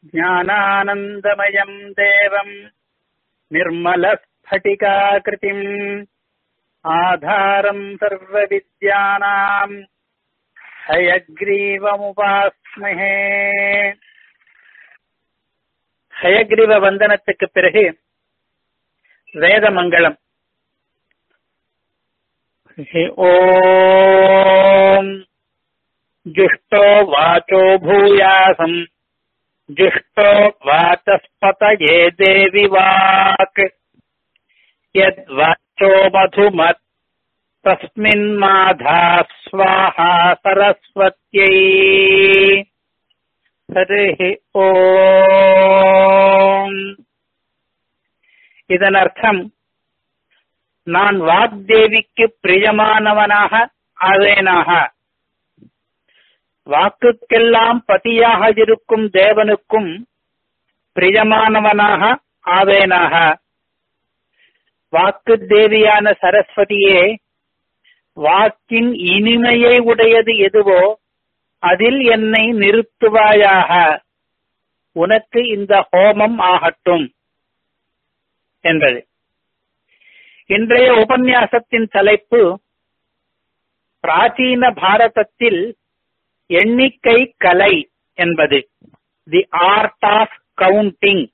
ज्ञानानन्दमयम् देवम् निर्मलस्फटिकाकृतिम् आधारम् सर्वविद्यानाम् ஹயக்ரீவமுபாஸ்மஹே ஹயக்ரீவ வந்தனத்துக்கு பிறகு வேதமங்கலம் ஓம் ஜுஷ்டோ வாச்சோ பூயாசம் ஜுஷ்டோ வாச்சஸ்பதயே தேவி வாக் யத்வாச்சோ மதுமத் तस्मिन् माधा स्वाहा सरस्वत्यै हरिः ஓம் இதன் அர்த்தம் நான் வாக்தேவிக்கு பிரியமானவனாக ஆவேனாக வாக்குக்கெல்லாம் பதியாக இருக்கும் தேவனுக்கும் பிரியமானவனாக ஆவேனாக வாக்கு தேவியான சரஸ்வதியே வாக்கின் இனிமையை உடையது எதுவோ அதில் என்னை நிறுத்துவாயாக உனக்கு இந்த ஹோமம் ஆகட்டும் என்பது இன்றைய உபன்யாசத்தின் தலைப்பு பிராச்சீன பாரதத்தில் எண்ணிக்கை கலை என்பது தி ஆர்ட் ஆஃப் கவுண்டிங்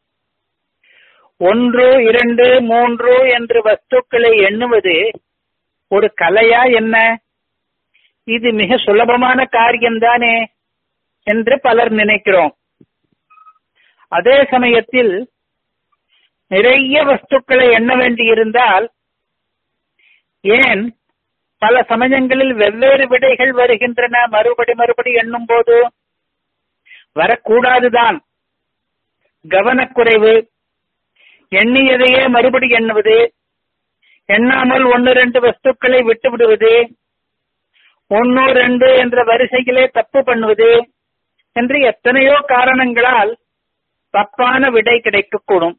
ஒன்று இரண்டு மூன்று என்று வஸ்துக்களை எண்ணுவது ஒரு கலையா என்ன இது மிக சுலபமான காரியம்தானே என்று பலர் நினைக்கிறோம் அதே சமயத்தில் நிறைய வஸ்துக்களை எண்ண வேண்டியிருந்தால் ஏன் பல சமயங்களில் வெவ்வேறு விடைகள் வருகின்றன மறுபடி மறுபடி எண்ணும் போது வரக்கூடாதுதான் கவனக்குறைவு எண்ணியதையே மறுபடி எண்ணுவது எண்ணாமல் ஒன்னு ரெண்டு வஸ்துக்களை விட்டு விடுவது ஒன்னு ரெண்டு என்ற வரிசையிலே தப்பு பண்ணுவது என்று எத்தனையோ காரணங்களால் தப்பான விடை கிடைக்கக்கூடும்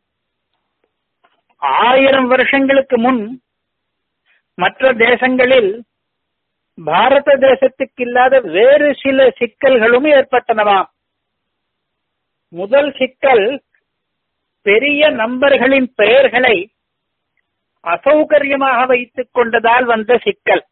ஆயிரம் வருஷங்களுக்கு முன் மற்ற தேசங்களில் பாரத தேசத்துக்கு இல்லாத வேறு சில சிக்கல்களும் ஏற்பட்டனவாம் முதல் சிக்கல் பெரிய நம்பர்களின் பெயர்களை அசௌகரியமாக வைத்துக் கொண்டதால் வந்த சிக்கல்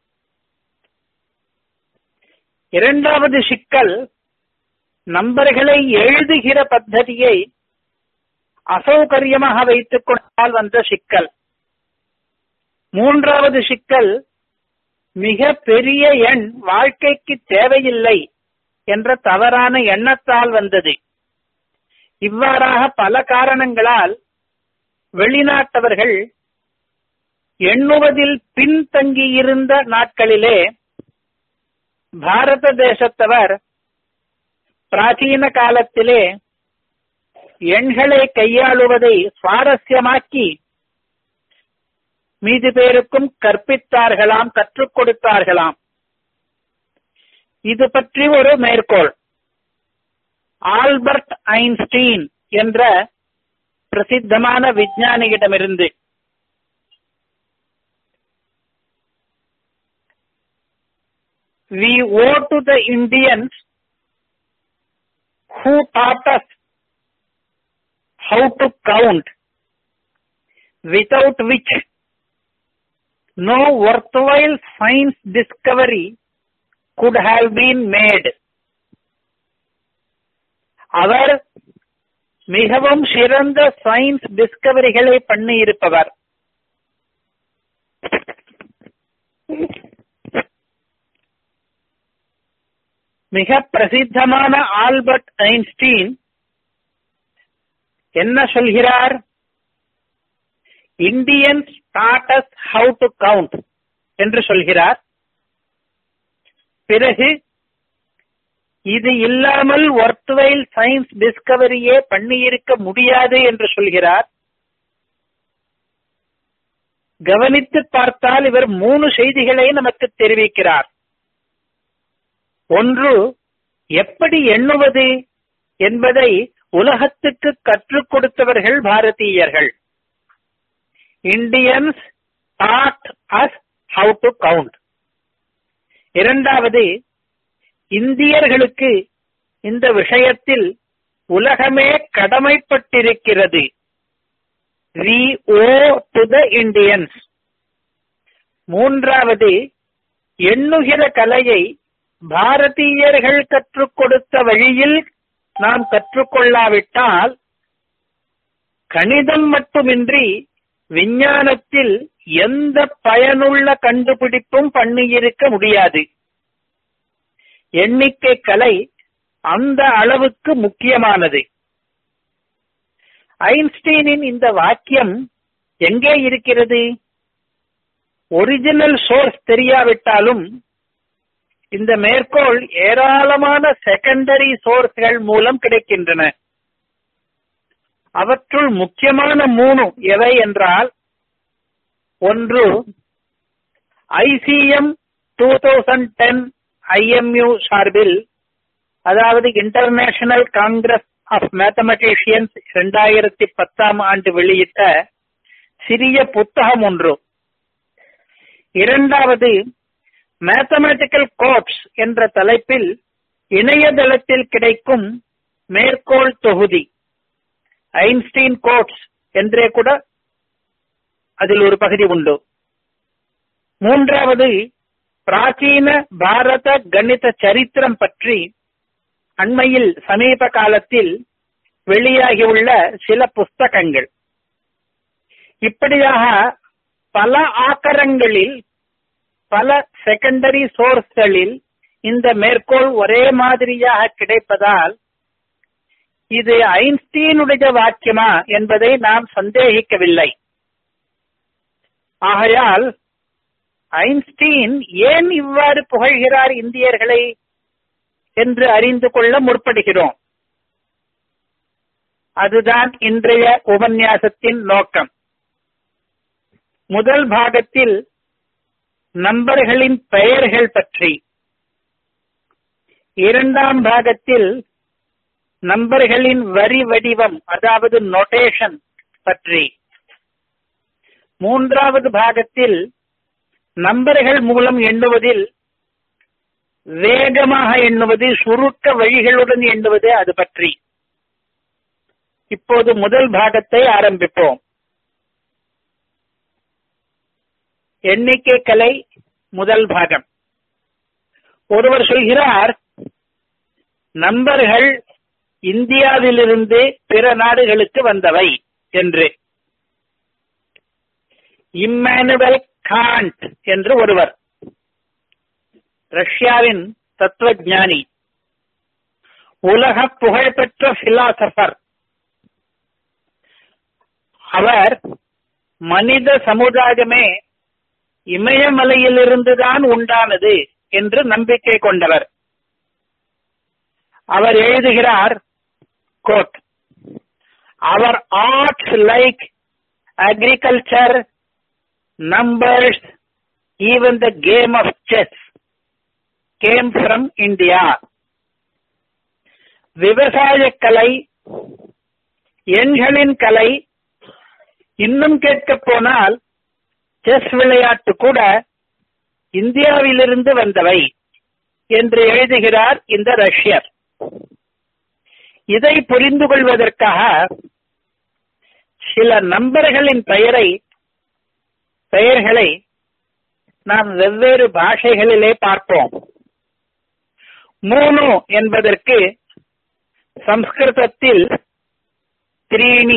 இரண்டாவது சிக்கல் நம்பர்களை எழுதுகிற பத்ததியை அசௌகரியமாக வைத்துக் கொண்டதால் வந்த சிக்கல் மூன்றாவது சிக்கல் மிக பெரிய எண் வாழ்க்கைக்கு தேவையில்லை என்ற தவறான எண்ணத்தால் வந்தது இவ்வாறாக பல காரணங்களால் வெளிநாட்டவர்கள் எண்ணுவதில் பின்தங்கியிருந்த நாட்களிலே பாரத தேசத்தவர் பிராச்சீன காலத்திலே எண்களை கையாளுவதை சுவாரஸ்யமாக்கி மீது பேருக்கும் கற்பித்தார்களாம் கற்றுக் கொடுத்தார்களாம் இது பற்றி ஒரு மேற்கோள் ஆல்பர்ட் ஐன்ஸ்டீன் என்ற பிரசித்தமான விஞ்ஞானியிடமிருந்து we owe to the Indians who taught us how to count, without which no worthwhile science discovery could have been made. அவர் மிகவும் சிறந்த சயின்ஸ் டிஸ்கவரிகளை பண்ணி இருப்பவர் மிக பிரசித்தமான ஆல்பர்ட் ஐன்ஸ்டீன் என்ன சொல்கிறார் Indians taught us how to count என்று சொல்கிறார் பிறகு இது இல்லாமல் ஒர்த்வைல் சயின்ஸ் டிஸ்கவரியே பண்ணியிருக்க முடியாது என்று சொல்கிறார் கவனித்து பார்த்தால் இவர் மூணு செய்திகளை நமக்கு தெரிவிக்கிறார் ஒன்று எப்படி எண்ணுவது என்பதை உலகத்துக்கு கற்றுக் கொடுத்தவர்கள் பாரதீயர்கள் Indians taught us how to count இரண்டாவது இந்தியர்களுக்கு இந்த விஷயத்தில் உலகமே கடமைப்பட்டிருக்கிறது we owe to the Indians மூன்றாவது எண்ணுகிற கலையை பாரதீயர்கள் கற்றுக் கொடுத்த வழியில் நாம் கற்றுக்கொள்ளாவிட்டால் கணிதம் மட்டுமின்றி விஞ்ஞானத்தில் எந்த பயனுள்ள கண்டுபிடிப்பும் பண்ணியிருக்க முடியாது எண்ணிக்கை கலை அந்த அளவுக்கு முக்கியமானது ஐன்ஸ்டீனின் இந்த வாக்கியம் எங்கே இருக்கிறது ஒரிஜினல் சோர்ஸ் தெரியாவிட்டாலும் இந்த மேற்கோள் ஏராளமான செகண்டரி சோர்ஸ்கள் மூலம் கிடைக்கின்றன அவற்றுள் முக்கியமான மூணு எவை என்றால் ஒன்று ICM two thousand ten IMU சார்பில் அதாவது இன்டர்நேஷனல் காங்கிரஸ் ஆஃப் மேத்தமெட்டிஷியன்ஸ் இரண்டாயிரத்தி பத்தாம் ஆண்டு வெளியிட்ட சிறிய புத்தகம் ஒன்று இரண்டாவது மேத்தமெட்டிக்கல் கோட்ஸ் என்ற தலைப்பில் இணையதளத்தில் கிடைக்கும் மேற்கோள் தொகுதி ஐன்ஸ்டீன் கோட்ஸ் என்றே கூட அதில் ஒரு பகுதி உண்டு மூன்றாவது பிராச்சீன பாரத கணித சரித்திரம் பற்றி அண்மையில் சமீப காலத்தில் வெளியாகியுள்ள சில புஸ்தகங்கள் இப்படியாக பல ஆக்கரங்களில் பல செகண்டரி சோர்ஸ்களில் இந்த மேற்கோள் ஒரே மாதிரியாக கிடைப்பதால் இது ஐன்ஸ்டீனுடைய வாக்கியமா என்பதை நாம் சந்தேகிக்கவில்லை ஆகையால் ஐன்ஸ்டீன் ஏன் இவ்வாறு புகழ்கிறார் இந்தியர்களை என்று அறிந்து கொள்ள முற்படுகிறோம் அதுதான் இன்றைய உபன்யாசத்தின் நோக்கம் முதல் பாகத்தில் நம்பர்களின் பெயர்கள் பற்றி இரண்டாம் பாகத்தில் நம்பர்களின் வரி வடிவம் அதாவது நொட்டேஷன் பற்றி மூன்றாவது பாகத்தில் நம்பர்கள் மூலம் எண்ணுவதில் வேகமாக எண்ணுவது சுருக்க வழிகளுடன் எண்ணுவது அது பற்றி இப்போது முதல் பாகத்தை ஆரம்பிப்போம் எண்ணிக்கை கலை முதல் பாகம் ஒருவர் சொல்கிறார் நம்பர்கள் இந்தியாவிலிருந்து பிற நாடுகளுக்கு வந்தவை என்று இம்மானுவல் காண்ட் என்று ஒருவர் ரஷ்யாவின் தத்துவஞானி உலக புகழ்பெற்ற பிலாசபர் அவர் மனித சமுதாயமே இமயமலையிலிருந்துதான் உண்டானது என்று நம்பிக்கை கொண்டவர் அவர் எழுதுகிறார் quote our arts like agriculture numbers even the game of chess came from India விவசாய கலை எண்களின் கலை இன்னும் கேட்க போனால் செஸ் விளையாட்டு கூட இந்தியாவிலிருந்து வந்தவை என்று எழுதுகிறார் இந்த ரஷ்யர் இதை புரிந்து கொள்வதற்காக சில நம்பர்களின் பெயரை பெயர்களை நாம் வெவ்வேறு பாஷைகளிலே பார்ப்போம் மூணு என்பதற்கு சம்ஸ்கிருதத்தில் த்ரீனி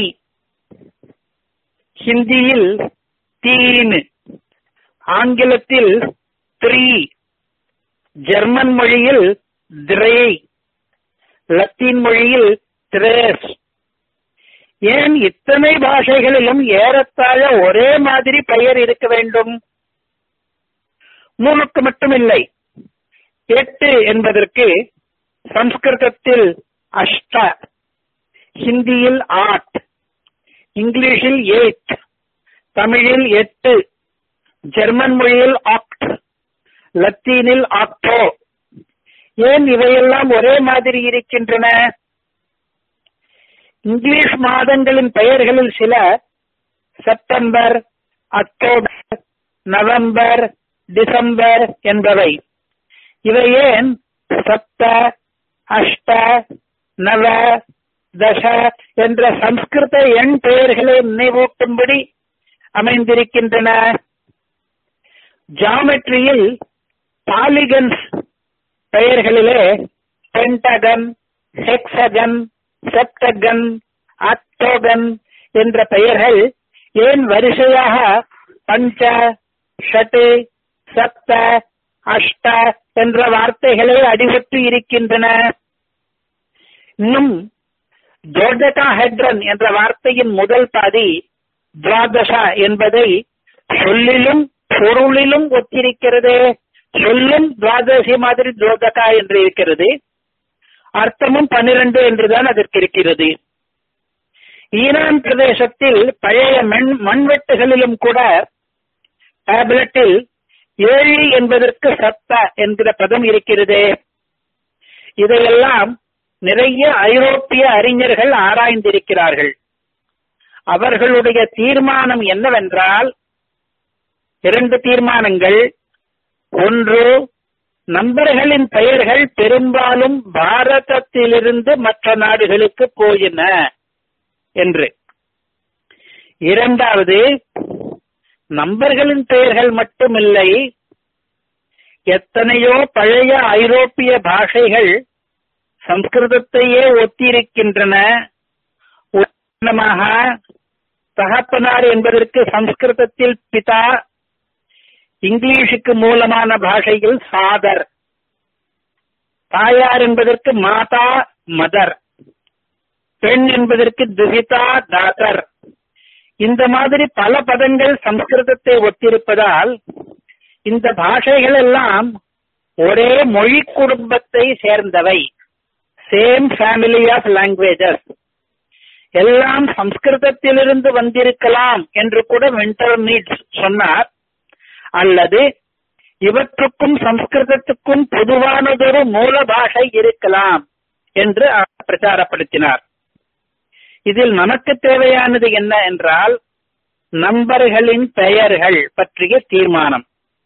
ஹிந்தியில் தீன் ஆங்கிலத்தில் த்ரீ ஜெர்மன் மொழியில் திரே லத்தீன் மொழியில் திரேஸ் ஏன் இத்தனை பாஷைகளிலும் ஏறத்தாழ ஒரே மாதிரி பெயர் இருக்க வேண்டும் மூணுக்கு மட்டுமில்லை எட்டு என்பதற்கு சம்ஸ்கிருதத்தில் அஷ்ட ஹிந்தியில் ஆட் இங்கிலீஷில் எயிட் தமிழில் எட்டு ஜெர்மன் மொழியில் ஆக்ட் லத்தீனில் ஆக்டோ ஏன் இவையெல்லாம் ஒரே மாதிரி இருக்கின்றன இங்கிலீஷ் மாதங்களின் பெயர்களில் சில செப்டம்பர் அக்டோபர் நவம்பர் டிசம்பர் என்பவை இவை ஏன் சப்த அஷ்ட நவ தச என்ற சம்ஸ்கிருத எண் பெயர்களை நினைவூட்டும்படி அமைந்திருக்கின்றன ஜாமெட்ரியில் பாலிகன்ஸ் பெயர்களிலே பென்டகன் ஹெக்ஸகன் செப்டகன் அக்டோகன் என்ற பெயர்கள் ஏன் வரிசையாக பஞ்ச ஷட்டு சப்த அஷ்ட என்ற வார்த்தைகளை அடிபட்டு இருக்கின்றன இன்னும் ஜோடகாஹெட்ரன் என்ற வார்த்தையின் முதல் பாதி துவாதசா என்பதை சொல்லிலும் பொருளிலும் ஒத்திருக்கிறது சொல்லும் துவாதசி மாதிரி ஜோதகா என்று இருக்கிறது அர்த்தமும் பன்னிரண்டு என்றுதான் அதற்கு இருக்கிறது ஈரான் பிரதேசத்தில் பழைய மண் மண்வெட்டுகளிலும் கூட டேப்லெட்டில் ஏழு என்பதற்கு சத்தா என்கிற பதம் இருக்கிறது இதையெல்லாம் நிறைய ஐரோப்பிய அறிஞர்கள் ஆராய்ந்திருக்கிறார்கள் அவர்களுடைய தீர்மானம் என்னவென்றால் இரண்டு தீர்மானங்கள் ஒன்று நம்பர்களின் பெயர்கள் பெரும்பாலும் பாரதத்திலிருந்து மற்ற நாடுகளுக்கு போயின என்று இரண்டாவது நம்பர்களின் பெயர்கள் மட்டுமில்லை எத்தனையோ பழைய ஐரோப்பிய பாஷைகள் சம்ஸ்கிருதத்தையே ஒத்திருக்கின்றன உதாரணமாக தகப்பனார் என்பதற்கு சம்ஸ்கிருதத்தில் பிதா இங்கிலீஷுக்கு மூலமான பாஷையில் ஃபாதர் தாயார் என்பதற்கு மாதா மதர் பெண் என்பதற்கு துகிதா தாத்தர் இந்த மாதிரி பல பதங்கள் சம்ஸ்கிருதத்தை ஒத்திருப்பதால் இந்த பாஷைகள் எல்லாம் ஒரே மொழி குடும்பத்தை சேர்ந்தவை சேம் ஃபேமிலி ஆஃப் லாங்குவேஜஸ் எல்லாம் சம்ஸ்கிருதத்திலிருந்து வந்திருக்கலாம் என்று கூட விண்டர் நீட்ஸ் சொன்னார் அல்லது இவற்றுக்கும் சம்ஸ்கிருதத்துக்கும் பொதுவானதொரு மூல பாஷை இருக்கலாம் என்று அவர் பிரச்சாரப்படுத்தினார் இதில் நமக்கு தேவையானது என்ன என்றால் நம்பர்களின் பெயர்கள் பற்றிய தீர்மானம்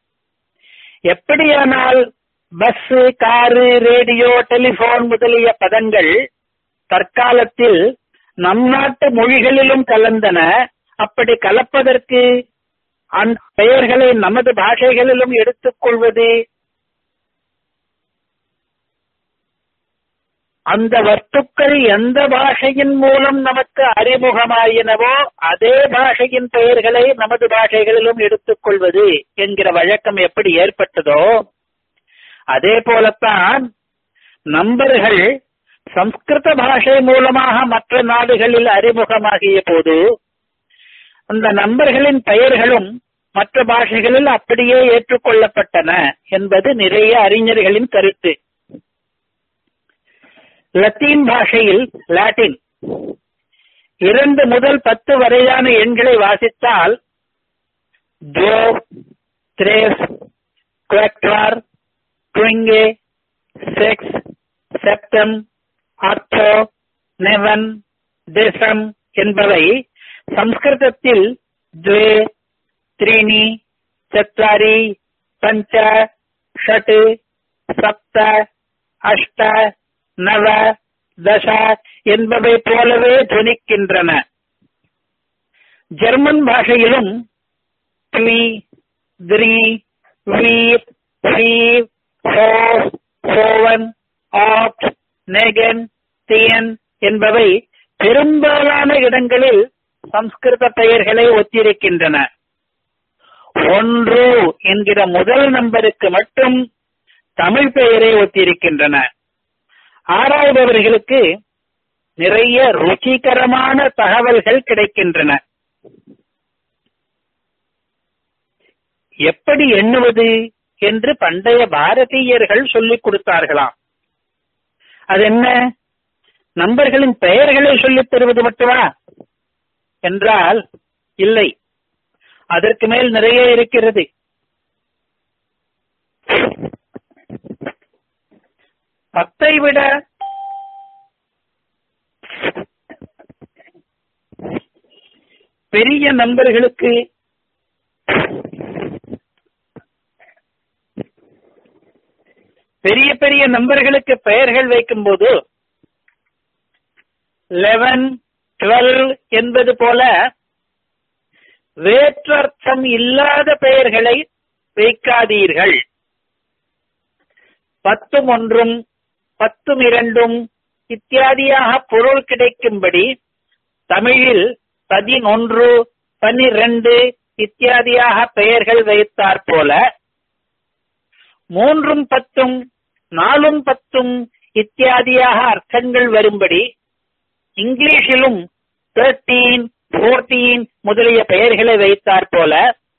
எப்படியானால் பஸ் காரு ரேடியோ டெலிபோன் முதலிய பதங்கள் தற்காலத்தில் நம் நாட்டு மொழிகளிலும் கலந்தன அப்படி கலப்பதற்கு அந்த பெயர்களை நமது பாஷைகளிலும் எடுத்துக்கொள்வது அந்த வஸ்துக்கள் எந்த பாஷையின் மூலம் நமக்கு அறிமுகமாயினவோ அதே பாஷையின் பெயர்களை நமது பாஷைகளிலும் எடுத்துக்கொள்வது என்கிற வழக்கம் எப்படி ஏற்பட்டதோ அதே போலத்தான் நம்பர்கள் சம்ஸ்கிருத பாஷை மூலமாக மற்ற நாடுகளில் அறிமுகமாகிய போது அந்த நம்பர்களின் பெயர்களும் மற்ற பாஷைகளில் அப்படியே ஏற்றுக்கொள்ளப்பட்டன என்பது நிறைய அறிஞர்களின் கருத்து லத்தீன் பாஷையில் லாட்டின் இரண்டு முதல் பத்து வரையான எண்களை வாசித்தால் ஜோ த்ரேஸ் குவக்டார் குவிங்கே செக்ஸ் செப்டம் ஆர்த்தோ நெவன் தேசம் என்பவை சம்ஸ்கிருதத்தில் द्वे त्रीणि चत्वारि पञ्च षट् சப்த அஷ்ட நவ தச என்பவை போலவே துணிக்கின்றன ஜெர்மன் பாஷையிலும் த்வி த்ரீ வீர் ஃபீர் ஃபோர் ஃபோவன் ஆட் நேகன் தியன் என்பவை பெரும்பாலான இடங்களில் சம்ஸ்கிருத பெயர்களை ஒத்திருக்கின்றன ஒன்று என்கிற முதல் நம்பருக்கு மட்டும் தமிழ் பெயரை ஒத்திருக்கின்றன ஆராய்பவர்களுக்கு நிறைய ருச்சிகரமான தகவல்கள் கிடைக்கின்றன எப்படி எண்ணுவது என்று பண்டைய பாரதீயர்கள் சொல்லிக் கொடுத்தார்களாம் அது என்ன நம்பர்களின் பெயர்களை சொல்லித் தருவது மட்டுமா என்றால் இல்லை அதற்கு மேல் நிறைய இருக்கிறது பத்தை விட பெரிய நம்பர்களுக்கு பெரிய பெரிய நம்பர்களுக்கு பெயர்கள் வைக்கும்போது லெவன் டுவெல் என்பது போல வேற்றர்த்தம் இல்லாத பெயர்களை வைக்காதீர்கள் பத்தும் ஒன்றும் பத்தும் இரண்டும் இத்தியாதியாக பொருள் கிடைக்கும்படி தமிழில் பதினொன்று பனிரெண்டு இத்தியாதியாக பெயர்கள் வைத்தாற் போல மூன்றும் பத்தும் நாலும் பத்தும் இத்தியாதியாக அர்த்தங்கள் வரும்படி இங்கிலீஷிலும் தேர்ட்டீன் போர்டீன் முதலிய பெயர்களை வைத்தாற் போல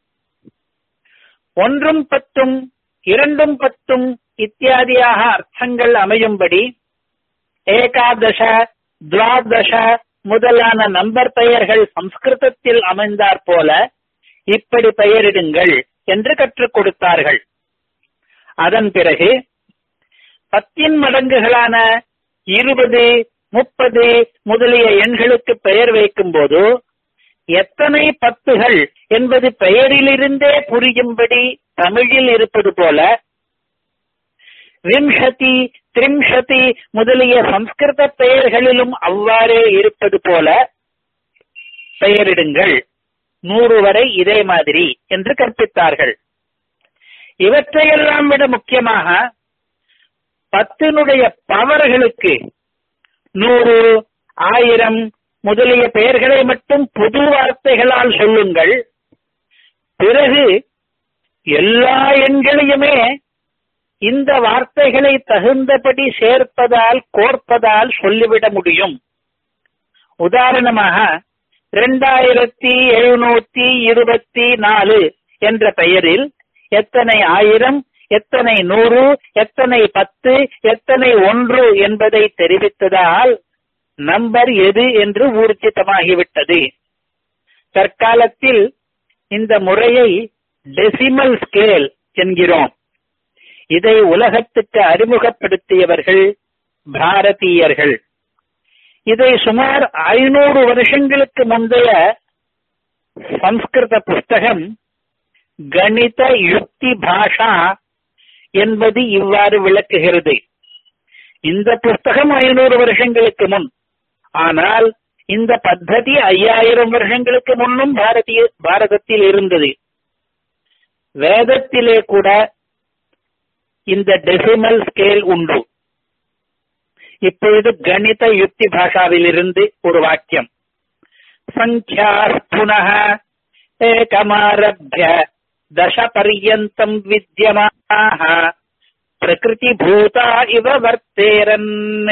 ஒன்றும் பத்தும் இரண்டும் பத்தும் இத்தியாதியாக அர்த்தங்கள் அமையும்படி ஏகாதச துவாதச முதலான நம்பர் பெயர்கள் சம்ஸ்கிருதத்தில் அமைந்தாற் போல இப்படி பெயரிடுங்கள் என்று கற்றுக் கொடுத்தார்கள் அதன் பிறகு பத்தின் மடங்குகளான இருபது முப்பது முதலிய எண்களுக்கு பெயர் வைக்கும் போது எத்தனை பத்துகள் என்பது பெயரிலிருந்தே புரியும்படி தமிழில் இருப்பது போல விம்சதி திரிம்சதி முதலிய சம்ஸ்கிருத பெயர்களிலும் அவ்வாறே இருப்பது போல பெயரிடுங்கள் நூறு வரை இதே மாதிரி என்று கற்பித்தார்கள் இவற்றையெல்லாம் விட முக்கியமாக பத்தினுடைய பவர்களுக்கு நூறு ஆயிரம் முதலிய பெயர்களை மட்டும் புது வார்த்தைகளால் சொல்லுங்கள் பிறகு எல்லா எண்களையுமே இந்த வார்த்தைகளை தகுந்தபடி சேர்ப்பதால் கோர்ப்பதால் சொல்லிவிட முடியும் உதாரணமாக இரண்டாயிரத்தி எழுநூத்தி இருபத்தி நாலு என்ற பெயரில் எத்தனை ஆயிரம் எத்தனை நூறு எத்தனை பத்து எத்தனை ஒன்று என்பதை தெரிவித்ததால் நம்பர் எது என்று ஊர்ஜிதமாகிவிட்டது தற்காலத்தில் இந்த முறையை டெசிமல் ஸ்கேல் என்கிறோம் இதை உலகத்துக்கு அறிமுகப்படுத்தியவர்கள் பாரதீயர்கள் இதை சுமார் ஐநூறு வருஷங்களுக்கு முந்தைய சம்ஸ்கிருத புஸ்தகம் கணித யுக்தி பாஷா என்பது இவ்வாறு விளக்குகிறது இந்த புஸ்தகம் ஐநூறு வருஷங்களுக்கு முன் ஆனால் இந்த பத்ததி ஐயாயிரம் வருஷங்களுக்கு முன்னும் பாரதிய பாரதத்தில் இருந்தது வேதத்திலே கூட இந்த டெசிமல் ஸ்கேல் உண்டு இப்பொழுது கணித யுக்தி பாஷாவிலிருந்து ஒரு வாக்கியம் சங்கியா புனः ஏகமாரப்ய தச பர்யந்தம் வித்யமானாः பிரகிருதிபூதா இவ வர்த்தேரன்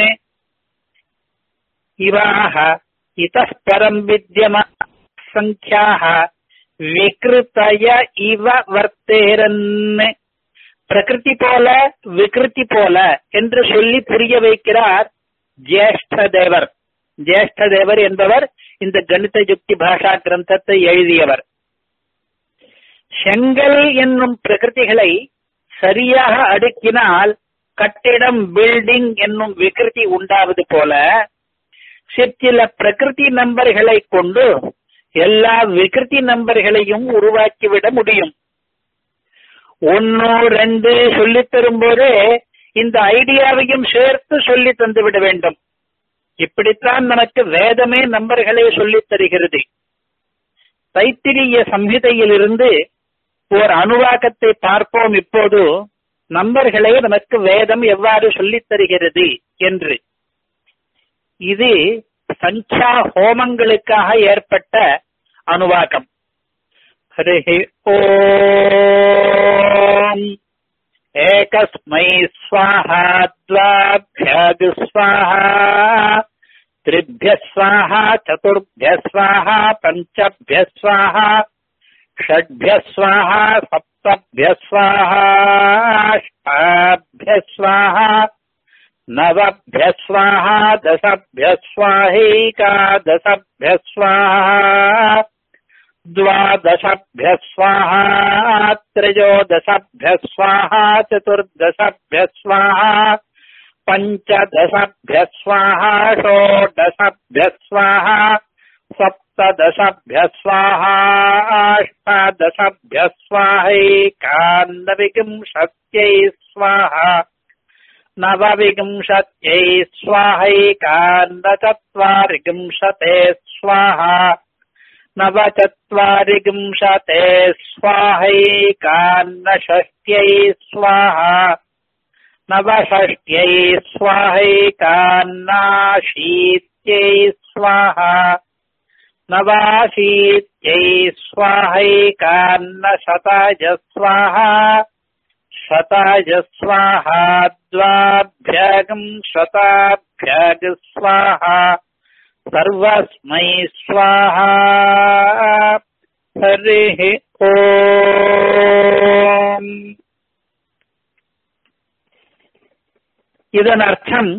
இவாः இतः பரம் வித்யமா சங்கியாः விகிருத்தய இவ வர்த்தேரன் பிரகிருதி போல விகிருதி போல என்று சொல்லி புரிய வைக்கிறார் ஜேஷ்ட தேவர் ஜேஷ்ட தேவர் என்பவர் இந்த கணித யுக்தி பாஷா கிரந்தத்தை எழுதியவர் செங்கல் என்னும் பிரகிருதிகளை சரியாக அடுக்கினால் கட்டிடம் பில்டிங் என்னும் விகிருதி உண்டாவது போல சிற்சில பிரகிருதி நம்பர்களை கொண்டு எல்லா விகிருதி நம்பர்களையும் உருவாக்கிவிட முடியும் ஒன்னு ரெண்டு சொல்லித் தரும்போதே இந்த ஐடியாவையும் சேர்த்து சொல்லி தந்து விட வேண்டும் இப்படித்தான் நமக்கு வேதமே நம்பர்களை சொல்லித் தருகிறது தைத்திரிய சம்ஹிதையிலிருந்து ஓர் அணுவாக்கத்தை பார்ப்போம் இப்போது நம்பர்களை நமக்கு வேதம் எவ்வாறு சொல்லித் தருகிறது என்று இது சஞ்சா ஹோமங்களுக்காக ஏற்பட்ட அணுவாக்கம் हरिः ॐ एकस्मै स्वाहा द्वाभ्यागु स्वाहा त्रिभ्यः स्वाहा चतुर्भ्यः स्वाहा पञ्चभ्यः स्वाहा षड्भ्यः स्वाहा सप्तभ्यः स्वाहा अष्टाभ्यः स्वाहा नवभ्यः स्वाहा दशभ्यः स्वाहैकादशभ्यः स्वाहा द्वादशभ्यः स्वाहा त्रयोदशभ्यः स्वाहा चतुर्दशभ्यः स्वाहा पञ्चदशभ्यः स्वाहा षोडशभ्यः स्वाहा सप्तदशभ्यः स्वाहा अष्टादशभ्यः स्वाहैकान्नविंशत्यै स्वाहा नवविंशत्यै स्वाहैकान्नचत्वारिविंशते स्वाहा नवचत्वारिविंशते स्वाहैकान्नषष्ट्यै स्वाहा नवषष्ट्यै स्वाहैकान्नाशीत्यै स्वाहा नवाशीत्यै स्वाहैकान्नशताय स्वाहा शताय स्वाहा द्वाभ्यागम् शताभ्याग स्वाहा सर्वस्मै स्वाहा हरिः ஓம் இதன் அர்த்தம்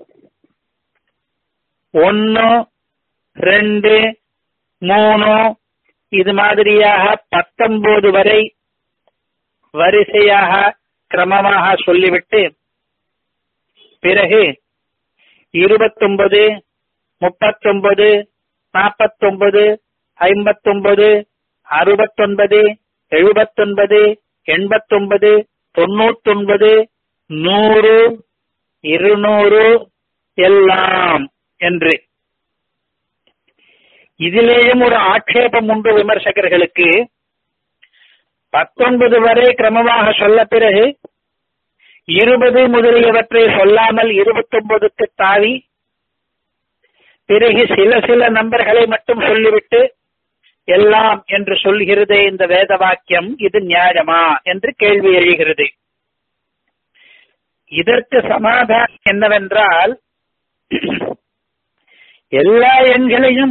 ஒன்னு ரெண்டு மூணு இது மாதிரியாக பத்தொன்பது வரை வரிசையாக கிரமமாக சொல்லிவிட்டு பிறகு இருபத்தொன்பது முப்பத்தொன்பது நாற்பத்தொன்பது ஐம்பத்தொன்பது அறுபத்தொன்பது எழுபத்தொன்பது எண்பத்தொன்பது தொண்ணூத்தொன்பது நூறு இருநூறு எல்லாம் என்று இதிலேயும் ஒரு ஆட்சேபம் உண்டு விமர்சகர்களுக்கு பத்தொன்பது வரை கிரமமாக சொல்ல பிறகு இருபது முதலியவற்றை சொல்லாமல் இருபத்தொன்பதுக்கு தாவி பிறகு சில சில நம்பர்களை மட்டும் சொல்லிவிட்டு எல்லாம் என்று சொல்கிறதே இந்த வேத வாக்கியம் இது நியாயமா என்று கேள்வி எழுகிறது இதற்கு சமாதானம் என்னவென்றால் எல்லா எண்களையும்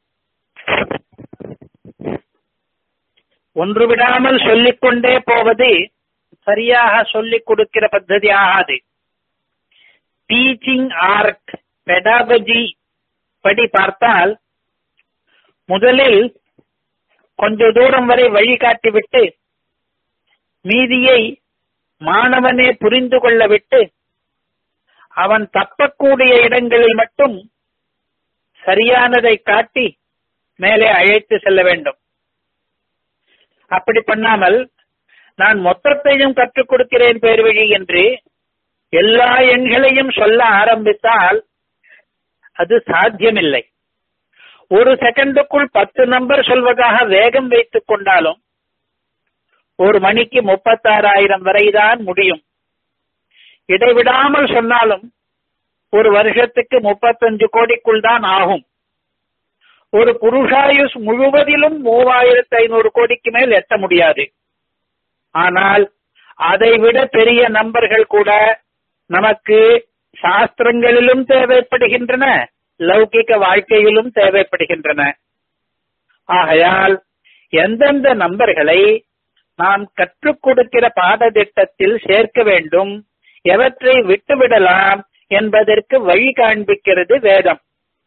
ஒன்று விடாமல் சொல்லிக்கொண்டே போவது சரியாக சொல்லிக் கொடுக்கிற பద్ధதி ஆகாது டீச்சிங் ஆர்ட் பெடாபஜி படி பார்த்தால் முதலில் கொஞ்ச தூரம் வரை வழிகாட்டிவிட்டு மீதியை மாணவனே புரிந்து கொள்ள விட்டு அவன் தப்பக்கூடிய இடங்களில் மட்டும் சரியானதை காட்டி மேலே அழைத்து செல்ல வேண்டும் அப்படி பண்ணாமல் நான் மொத்தத்தையும் கற்றுக் கொடுக்கிறேன் பேர் வழி என்று எல்லா எண்களையும் சொல்ல ஆரம்பித்தால் அது சாத்தியமில்லை ஒரு செகண்டுக்குள் பத்து நம்பர் சொல்வதாக வேகம் வைத்துக் கொண்டாலும் ஒரு மணிக்கு முப்பத்தாறாயிரம் வரைதான் முடியும் இடைவிடாமல் சொன்னாலும் ஒரு வருஷத்துக்கு முப்பத்தஞ்சு கோடிக்குள் தான் ஆகும் ஒரு புருஷாயுஸ் முழுவதிலும் மூவாயிரத்தி ஐநூறு கோடிக்கு மேல் எட்ட முடியாது ஆனால் அதைவிட பெரிய நம்பர்கள் கூட நமக்கு சாஸ்திரங்களிலும் தேவைப்படுகின்றன லௌகிக வாழ்க்கையிலும் தேவைப்படுகின்றன ஆகையால் எந்தெந்த நம்பர்களை நாம் கற்றுக் கொடுக்கிற பாடத்திட்டத்தில் சேர்க்க வேண்டும் எவற்றை விட்டுவிடலாம் என்பதற்கு வழி காண்பிக்கிறது வேதம்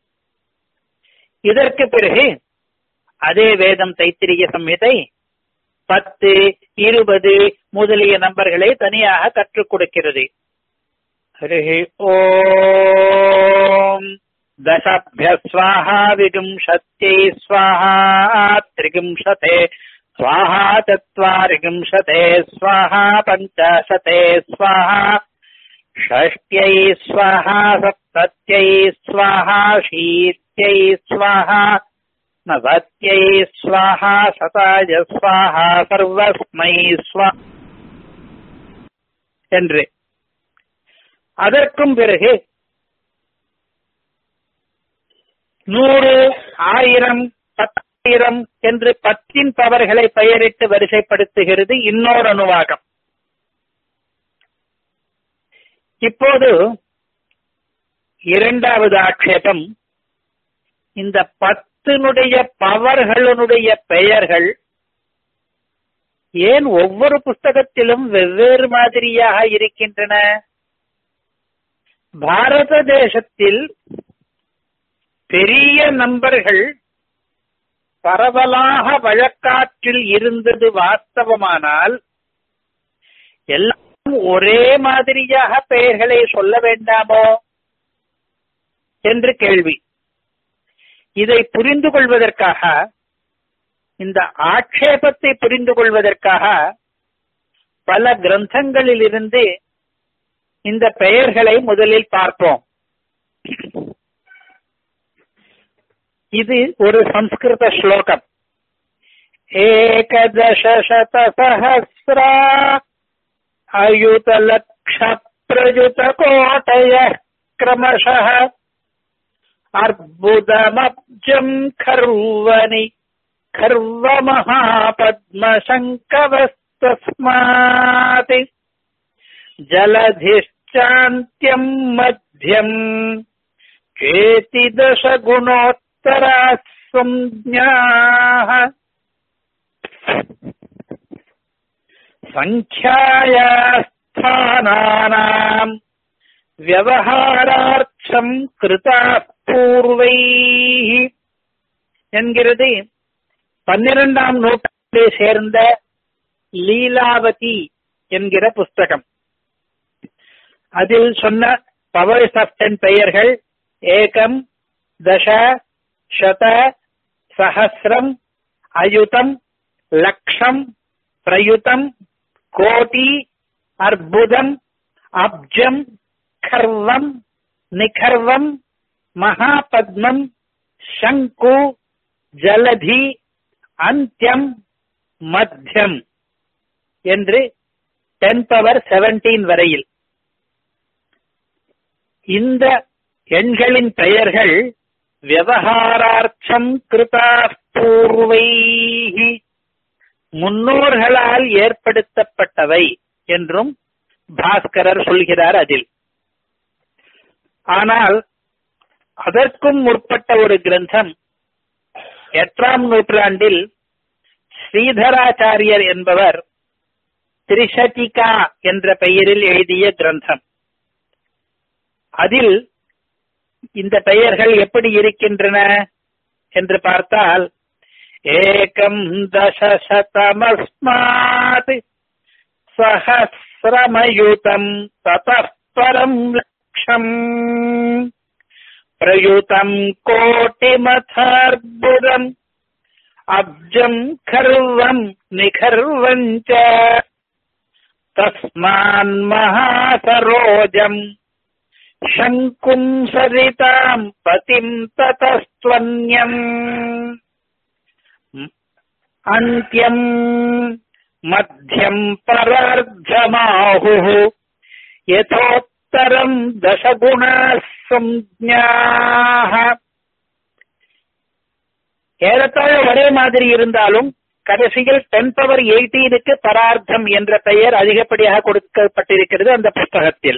இதற்கு பிறகு அதே வேதம் தைத்திரிய சம்ஹிதை பத்து இருபது முதலிய நம்பர்களை தனியாக கற்றுக் கொடுக்கிறது ஹரி ஓம் दशभ्य स्वाहा विगुंशत्यै स्वाहा त्रिगुंशते स्वाहा चत्वारिगुंशते स्वाहा पञ्चाशते स्वाहा षष्ट्यै स्वाहा सप्तत्यै स्वाहा शीत्यै स्वाहा नवत्यै स्वाहा शताय स्वाहा सर्वस्मै स्वा என்று அதற்கும் பிறகு நூறு ஆயிரம் பத்தாயிரம் என்று பத்தின் பவர்களை பெயரிட்டு வரிசைப்படுத்துகிறது இன்னொரு அணுவாகம் இப்போது இரண்டாவது ஆட்சேபம் இந்த பத்தினுடைய பவர்களுடைய பெயர்கள் ஏன் ஒவ்வொரு புஸ்தகத்திலும் வெவ்வேறு மாதிரியாக இருக்கின்றன பாரத தேசத்தில் பெரிய நம்பர்கள் பரவலாக வழக்காற்றில் இருந்தது வாஸ்தவமானால் எல்லாம் ஒரே மாதிரியாக பெயர்களை சொல்ல வேண்டாமோ என்று கேள்வி இதை புரிந்து கொள்வதற்காக இந்த ஆட்சேபத்தை புரிந்து கொள்வதற்காக பல கிரந்தங்களில் இருந்து இந்த பெயர்களை முதலில் பார்ப்போம் இது ஒரு சம்ஸ்கிருத ஸ்லோகம் एकदशशतसहस्रा अयुतलक्षप्रयुतकोटयः क्रमशः अर्बुदमब्जम् खर्वनि खर्वमहापद्मशङ्कवस्तस्मात् जलधिश्चान्त्यम् मध्यम् चेति दशगुणोत्तराः संज्ञाः सङ्ख्याया स्थानानाम् விவகாரார்த்தம் கிருதா பூர்வைः என்கிறது பன்னிரெண்டாம் நூற்றாண்டை சேர்ந்த லீலாவதி என்கிற புஸ்தகம் அதில் சொன்ன பவர்ஸ் ஆஃப் டென் பெயர்கள் ஏகம் தச சத சஹசிரம் அயுதம் லக்ஷம் பிரயுதம் கோடி அற்புதம் அப்ஜம் கர்வம் நிகர்வம் மகாபத்மம் சங்கு ஜலதி அந்தியம் மத்தியம் என்று டென் பவர் செவன்டீன் வரையில் இந்த எண்களின் பெயர்கள் விவகாரார்த்தம் கிருதா பூர்வை முன்னோர்களால் ஏற்படுத்தப்பட்டவை என்றும் பாஸ்கரர் சொல்கிறார் அதில் ஆனால் அதற்கும் முற்பட்ட ஒரு கிரந்தம் எட்டாம் நூற்றாண்டில் ஸ்ரீதராச்சாரியர் என்பவர் திரிசதிகா என்ற பெயரில் எழுதிய கிரந்தம் அதில் இந்த பெயர்கள் எப்படி இருக்கின்றன என்று பார்த்தால் ஏகம் தசசதமஸ்மாத் சஹசிரமயுதம் ததப்பரம் லக்ஷம் பிரயுதம் கோட்டிமதார்புதம் அப்ஜம் கர்வம் நிகர்வம் ச தஸ்மான் மகாசரோஜம் शङ्कुम् सरिताम् पतिम् ततस्त्वन्यम् अन्त्यम् मध्यम् परार्धमाहुः यथोत्तरम् दशगुणाः संज्ञाः ஏறத்தாழ ஒரே மாதிரி இருந்தாலும் கடைசியில் டென் பவர் எயிட்டீனுக்கு பரார்த்தம் என்ற பெயர் அதிகப்படியாக கொடுக்கப்பட்டிருக்கிறது அந்த புஸ்தகத்தில்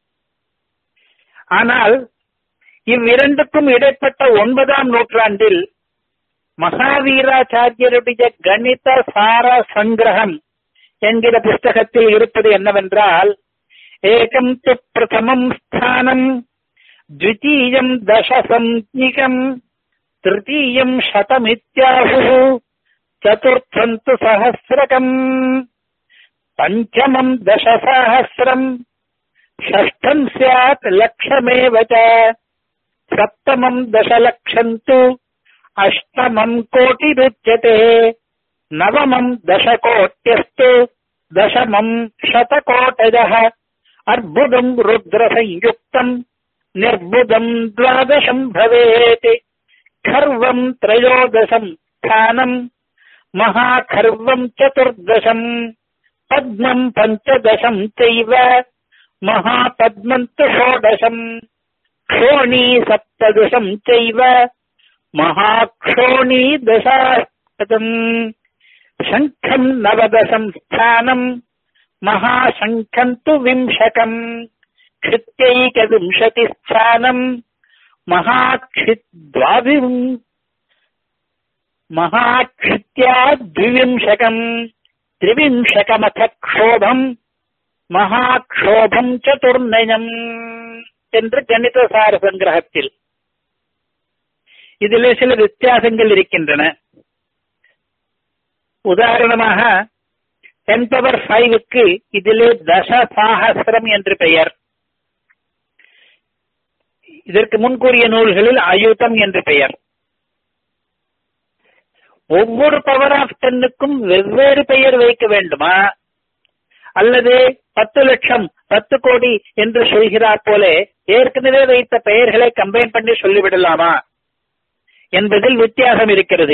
ஆனால் இவ்விரண்டுக்கும் இடைப்பட்ட ஒன்பதாம் நூற்றாண்டில் மகாவீராச்சாரியருடைய கணித சார சங்கிரகம் என்கிற புஸ்தகத்தில் இருப்பது என்னவென்றால் ஏகம் து பிரதமம் ஸ்தானம் द्वितीयम् दशसञ्ज्ञिकम् तृतीयम् शतमित्याहुः चतुर्थम् तु सहस्रकम् पञ्चमम् दशसहस्रम् षष्ठम् स्यात् लक्षमेव च सप्तमम् दशलक्षम् तु अष्टमम् कोटिरुच्यते नवमम् दशकोट्यस्तु दशमम् शतकोटजः अर्बुदम् रुद्रसंयुक्तम् निर्बुदम् द्वादशम् भवेत् खर्वम् त्रयोदशम् स्थानम् महाखर्वम् चतुर्दशम् पद्मम् पञ्चदशम् चैव महापद्मम् तु षोडशम् क्षोणी सप्तदशम् चैव महाक्षोणी दशाशतम् शङ्खम् नवदशम् स्थानम् महाशङ्खम् तु विंशकम् क्षित्यैकविंशतिस्थानम् महाक्षिद्वाविम् महाक्षित्या द्विविंशकम् त्रिविंशकमथ क्षोभम् மகாக்ஷோபம் சதுர்ணயம் என்று கணித சார சங்கிரகத்தில் இதிலே சில வித்தியாசங்கள் இருக்கின்றன உதாரணமாக டென் பவர் ஃபைவுக்கு இதிலே தசசாகசிரம் என்று பெயர் இதற்கு முன்கூறிய நூல்களில் அயுதம் என்று பெயர் ஒவ்வொரு பவர் ஆஃப் டென்னுக்கும் வெவ்வேறு பெயர் வைக்க வேண்டுமா அல்லது பத்து லட்சம் பத்து கோடி என்று சொல்கிறார் போல ஏற்கனவே வைத்த பெயர்களை கம்பைன் பண்ணி சொல்லிவிடலாமா என்பதில் வித்தியாசம் இருக்கிறது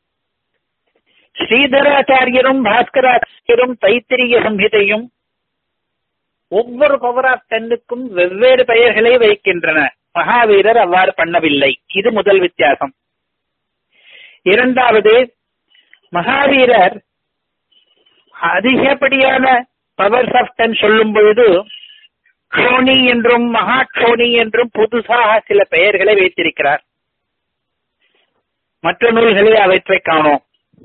ஸ்ரீதராச்சாரியரும் பாஸ்கராச்சாரியரும் தைத்திரிய சம்ஹிதையும் ஒவ்வொரு பவர் ஆஃப் டென்னுக்கும் வெவ்வேறு பெயர்களை வைக்கின்றன மகாவீரர் அவ்வாறு பண்ணவில்லை இது முதல் வித்தியாசம் இரண்டாவது மகாவீரர் அதிகப்படியான பவர்ஸ் ஆஃப் டென் சொல்லும் பொழுது க்ஷோனி என்றும் மகா க்ஷோனி என்றும் புதுசாக சில பெயர்களை வைத்திருக்கிறார் மற்ற நூல்களில் அவற்றை காணோம்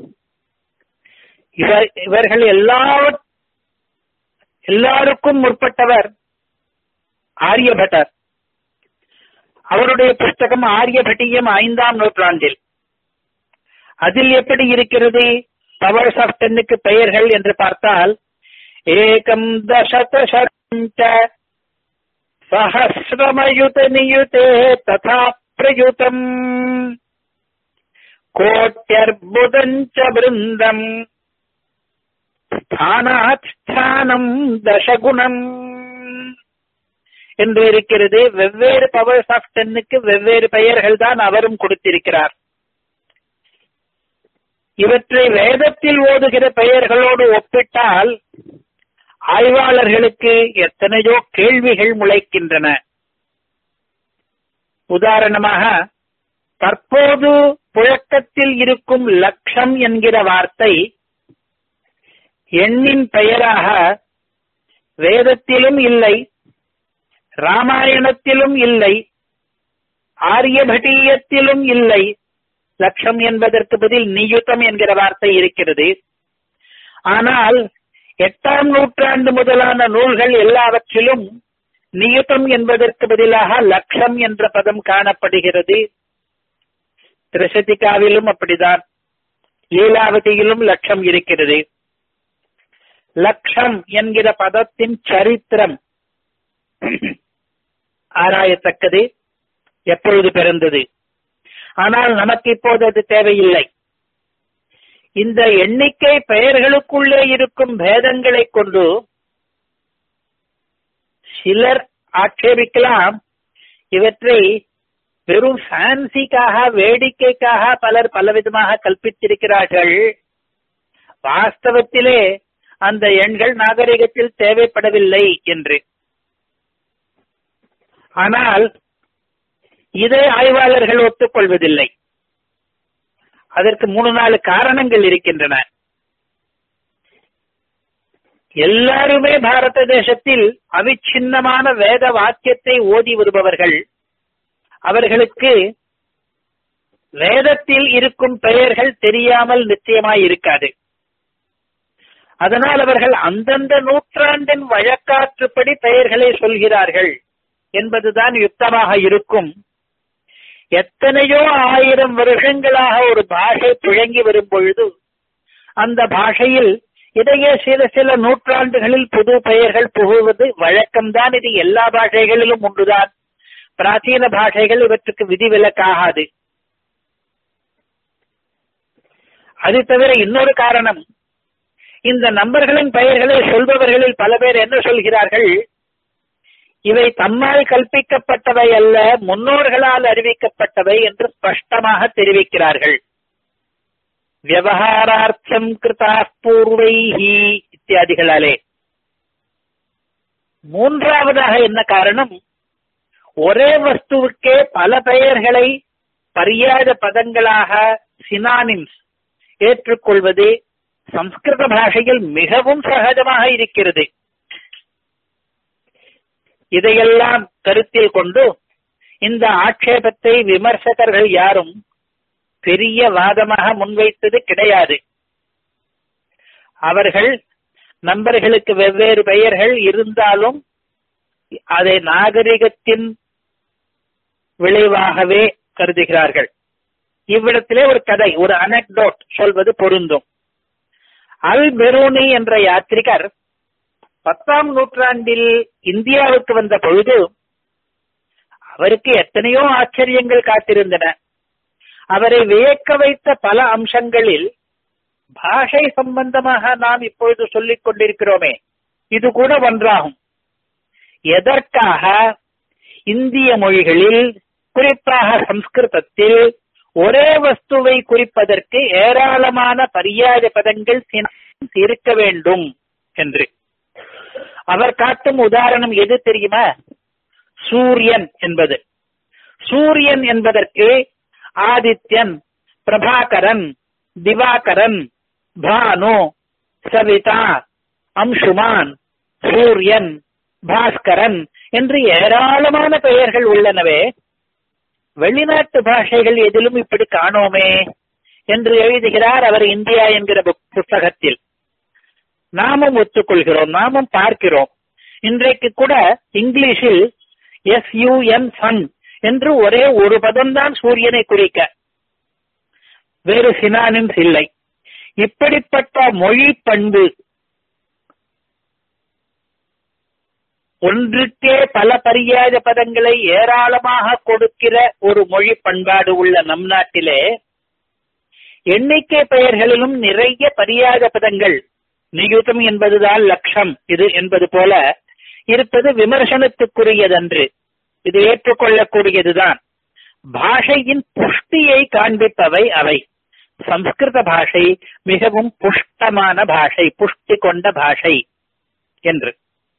இவர் இவர்கள் எல்லாவற் எல்லாருக்கும் முற்பட்டவர் ஆரியபட்டர் அவருடைய புஸ்தகம் ஆரியபட்டியம் ஐந்தாம் நூற்றாண்டில் அதில் எப்படி இருக்கிறது பவர்ஸ் ஆஃப் டென்னுக்கு பெயர்கள் என்று பார்த்தால் ஏகம் தசத சஹசிரமயுத நியுதே ததா பிரயுதம் கோட்டியர்புதஞ்ச பிருந்தம் ஸ்தானாத் ஸ்தானம் தசகுணம் என்று இருக்கிறது வெவ்வேறு பவர்ஸ் ஆஃப் டென்னுக்கு வெவ்வேறு பெயர்கள் தான் அவரும் கொடுத்திருக்கிறார் இவற்றை வேதத்தில் ஓதுகிற பெயர்களோடு ஒப்பிட்டால் ஆய்வாளர்களுக்கு எத்தனையோ கேள்விகள் முளைக்கின்றன உதாரணமாக தற்போது புழக்கத்தில் இருக்கும் லட்சம் என்கிற வார்த்தை எண்ணின் பெயராக வேதத்திலும் இல்லை ராமாயணத்திலும் இல்லை ஆரியபட்டீயத்திலும் இல்லை லட்சம் என்பதற்கு பதில் நியுத்தம் என்கிற வார்த்தை இருக்கிறது ஆனால் எட்டாம் நூற்றாண்டு முதலான நூல்கள் எல்லாவற்றிலும் நியுத்தம் என்பதற்கு பதிலாக லட்சம் என்ற பதம் காணப்படுகிறது திரிசதிகாவிலும் அப்படிதான் லீலாவதியிலும் லட்சம் இருக்கிறது லட்சம் என்கிற பதத்தின் சரித்திரம் ஆராயத்தக்கது எப்பொழுது பிறந்தது ஆனால் நமக்கு இப்போது அது தேவையில்லை இந்த எண்ணிக்கை பெயர்களுக்குள்ளே இருக்கும் பேதங்களை கொண்டு சிலர் ஆட்சேபிக்கலாம் இவற்றை வெறும் ஃபேன்சிக்காக வேடிக்கைக்காக பலர் பலவிதமாக கல்பித்திருக்கிறார்கள் வாஸ்தவத்திலே அந்த எண்கள் நாகரிகத்தில் தேவைப்படவில்லை என்று ஆனால் இதை ஆய்வாளர்கள் ஒத்துக்கொள்வதில்லை அதற்கு மூணு நாலு காரணங்கள் இருக்கின்றன எல்லாருமே பாரத தேசத்தில் அவிச்சின்னமான வேத வாக்கியத்தை ஓதி வருபவர்கள் அவர்களுக்கு வேதத்தில் இருக்கும் பெயர்கள் தெரியாமல் நிச்சயமாய் இருக்காது அதனால் அவர்கள் அந்தந்த நூற்றாண்டின் வழக்காற்றுப்படி பெயர்களை சொல்கிறார்கள் என்பதுதான் யுக்தமாக இருக்கும் எத்தனையோ ஆயிரம் வருஷங்களாக ஒரு பாஷை புழங்கி வரும் பொழுது அந்த பாஷையில் இடையே சில சில நூற்றாண்டுகளில் புது பெயர்கள் புகுவது வழக்கம்தான் இது எல்லா பாஷைகளிலும் உண்டுதான் பிராச்சீன பாஷைகள் இவற்றுக்கு விதிவிலக்காகாது அது தவிர இன்னொரு காரணம் இந்த நம்பர்களின் பெயர்களை சொல்பவர்களில் பல பேர் என்ன சொல்கிறார்கள் இவை தம்மால் கல்பிக்கப்பட்டவை அல்ல முன்னோர்களால் அறிவிக்கப்பட்டவை என்று ஸ்பஷ்டமாக தெரிவிக்கிறார்கள் விவகாரார்த்தம் கிருதா பூர்வைஹி இத்தியாதிகளாலே மூன்றாவதாக என்ன காரணம் ஒரே வஸ்துவுக்கே பல பெயர்களை பரியாத பதங்களாக சினானிம்ஸ் ஏற்றுக்கொள்வது சம்ஸ்கிருத பாஷையில் மிகவும் சகஜமாக இருக்கிறது இதையெல்லாம் கருத்தில் கொண்டு இந்த ஆட்சேபத்தை விமர்சகர்கள் யாரும் பெரிய வாதமாக முன்வைத்தது கிடையாது அவர்கள் நண்பர்களுக்கு வெவ்வேறு பெயர்கள் இருந்தாலும் அதை நாகரிகத்தின் விளைவாகவே கருதுகிறார்கள் இவ்விடத்திலே ஒரு கதை ஒரு அனக்டோட் சொல்வது பொருந்தும் அல் பெரூனி என்ற யாத்ரிகர் பத்தாம் நூற்றாண்டில் இந்தியாவுக்கு வந்த பொழுது அவருக்கு எத்தனையோ ஆச்சரியங்கள் காத்திருந்தன அவரை வியக்க வைத்த பல அம்சங்களில் பாஷை சம்பந்தமாக நாம் இப்பொழுது சொல்லிக் கொண்டிருக்கிறோமே இது கூட ஒன்றாகும் எதற்காக இந்திய மொழிகளில் குறிப்பாக சம்ஸ்கிருதத்தில் ஒரே வஸ்துவை குறிப்பதற்கு ஏராளமான பரியாய பதங்கள் இருக்க வேண்டும் என்று அவர் காட்டும் உதாரணம் எது தெரியுமா சூரியன் என்பது சூரியன் என்பதற்கு ஆதித்யன் பிரபாகரன் திவாகரன் பானு சவிதா அம்சுமான் சூரியன் பாஸ்கரன் என்று ஏராளமான பெயர்கள் உள்ளனவே வெளிநாட்டு பாஷைகள் எதிலும் இப்படி காணோமே என்று எழுதுகிறார் அவர் இந்தியா என்கிற புத்தகத்தில் நாமும் ஒத்துக்கொள்கிறோம் நாமும் பார்க்கிறோம் இன்றைக்கு கூட இங்கிலீஷில் எஸ் யூ என் சன் என்று ஒரே ஒரு பதம்தான் சூரியனை குறிக்க வேறு சினானிம்ஸ் இல்லை இப்படிப்பட்ட மொழி பண்பு ஒன்றுக்கே பல பரியாத பதங்களை ஏராளமாக கொடுக்கிற ஒரு மொழி பண்பாடு உள்ள நம் நாட்டிலே எண்ணிக்கை பெயர்களிலும் நிறைய பரியாத பதங்கள் நியுதம் என்பதுதான் லட்சம் இது என்பது போல இருப்பது விமர்சனத்துக்குரியதன்று இது ஏற்றுக்கொள்ளக்கூடியதுதான் பாஷையின் புஷ்டியை காண்பிப்பவை அவை சம்ஸ்கிருத பாஷை மிகவும் புஷ்டமான பாஷை புஷ்டி கொண்ட பாஷை என்று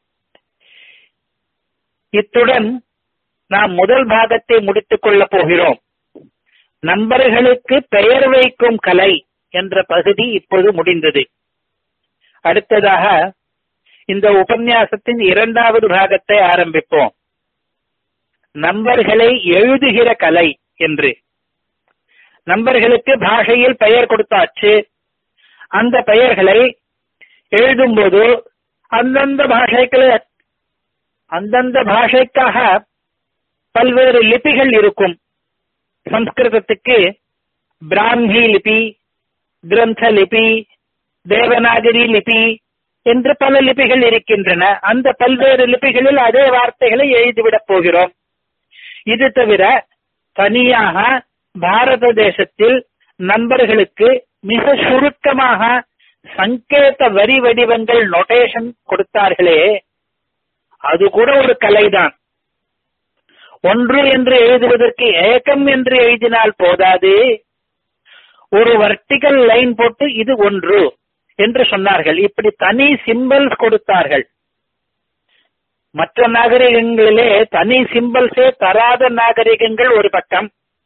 இத்துடன் நாம் முதல் பாகத்தை முடித்துக் கொள்ளப் போகிறோம் நண்பர்களுக்கு பெயர் வைக்கும் கலை என்ற பகுதி இப்போது முடிந்தது அடுத்ததாக இந்த உபன்யாசத்தின் இரண்டாவது பாகத்தை ஆரம்பிப்போம் நம்பர்களை எழுதுகிற கலை என்று நம்பர்களுக்கு பாஷையில் பெயர் கொடுத்தாச்சு அந்த பெயர்களை எழுதும்போது அந்தந்த பாஷைகளை அந்தந்த பாஷைக்காக பல்வேறு லிபிகள் இருக்கும் சம்ஸ்கிருதத்துக்கு பிராமி லிபி கிரந்த லிபி தேவநாகரி லிபி என்று பல லிபிகள் இருக்கின்றன அந்த பல்வேறு லிபிகளில் அதே வார்த்தைகளை எழுதிவிடப் போகிறோம் இது தவிர தனியாக பாரத தேசத்தில் நண்பர்களுக்கு மிக சுருக்கமாக சங்கேத வரி வடிவங்கள் நொட்டேஷன் கொடுத்தார்களே அது கூட ஒரு கலைதான் ஒன்று என்று எழுதுவதற்கு ஏகம் என்று எழுதினால் போதாது ஒரு வர்டிகல் லைன் போட்டு இது ஒன்று என்று சொன்னார்கள் இப்படி தனி சிம்பிள்ஸ் கொடுத்தார்கள் மற்ற நாகரிகங்களிலே தனி சிம்பிள்ஸே தராத நாகரிகங்கள் ஒரு பக்கம்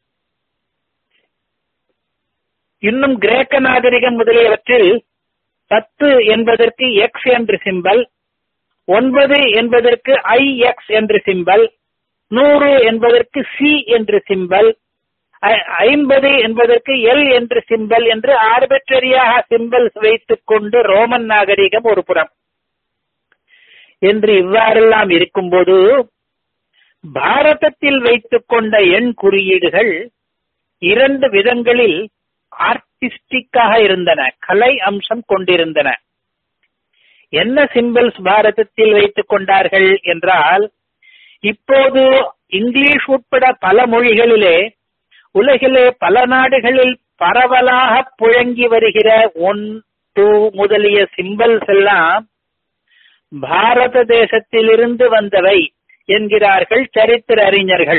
இன்னும் கிரேக்க நாகரிகம் முதலியவற்றில் பத்து என்பதற்கு எக்ஸ் என்று சிம்பல் ஒன்பது என்பதற்கு ஐ எக்ஸ் என்று சிம்பல் நூறு என்பதற்கு சி என்று சிம்பல் ஐம்பது என்பதற்கு எல் என்று சிம்பல் என்று ஆர்பிட்ரரியாக சிம்பல்ஸ் வைத்துக் கொண்டு ரோமன் நாகரிகம் ஒரு புறம் என்று இவ்வாறெல்லாம் இருக்கும்போது பாரதத்தில் வைத்துக் கொண்ட எண் குறியீடுகள் இரண்டு விதங்களில் ஆர்டிஸ்டிக்காக இருந்தன கலை அம்சம் கொண்டிருந்தன என்ன சிம்பிள்ஸ் பாரதத்தில் வைத்துக் கொண்டார்கள் என்றால் இப்போது இங்கிலீஷ் உட்பட பல மொழிகளிலே உலகிலே பல நாடுகளில் பரவலாக புழங்கி வருகிற ஒன் டூ முதலிய சிம்பிள்ஸ் எல்லாம் பாரத தேசத்திலிருந்து வந்தவை என்கிறார்கள் சரித்திர அறிஞர்கள்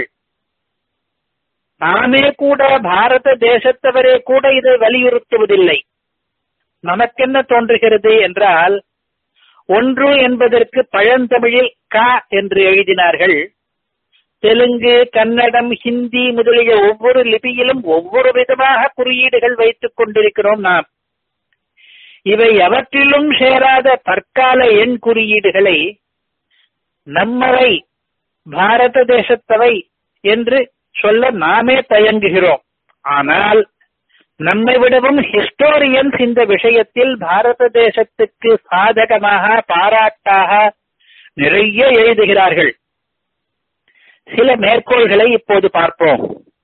நாமே கூட பாரத தேசத்தவரே கூட இதை வலியுறுத்துவதில்லை நமக்கென்ன தோன்றுகிறது என்றால் ஒன்று என்பதற்கு பழந்தமிழில் க என்று எழுதினார்கள் தெலுங்கு கன்னடம் ஹிந்தி முதலிய ஒவ்வொரு லிபியிலும் ஒவ்வொரு விதமாக குறியீடுகள் வைத்துக் கொண்டிருக்கிறோம் நாம் இவை எவற்றிலும் சேராத தற்கால எண் குறியீடுகளை நம்மவை பாரத தேசத்தவை என்று சொல்ல நாமே தயங்குகிறோம் ஆனால் நம்மை விடவும் ஹிஸ்டோரியன்ஸ் இந்த விஷயத்தில் பாரத தேசத்துக்கு சாதகமாக பாராட்டாக நிறைய எழுதுகிறார்கள் சில மேற்கோள்களை இப்போது பார்ப்போம்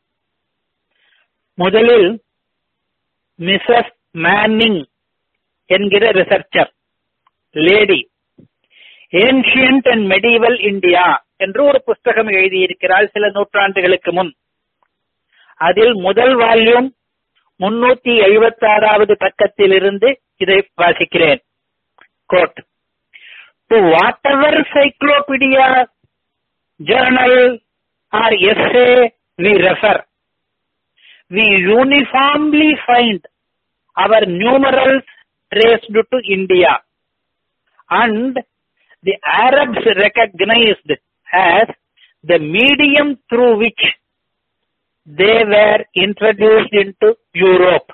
முதலில் மிசஸ் மேனிங் என்கிற researcher lady ancient and medieval India என்று ஒரு புஸ்தகம் எழுதியிருக்கிறாள் சில நூற்றாண்டுகளுக்கு முன் அதில் முதல் வால்யூம் முன்னூத்தி எழுபத்தி ஆறாவது பக்கத்திலிருந்து இதை வாசிக்கிறேன் quote to whatever cyclopedia, journal or essay we refer, we uniformly find our numerals traced to India and the Arabs recognized as the medium through which they were introduced into Europe.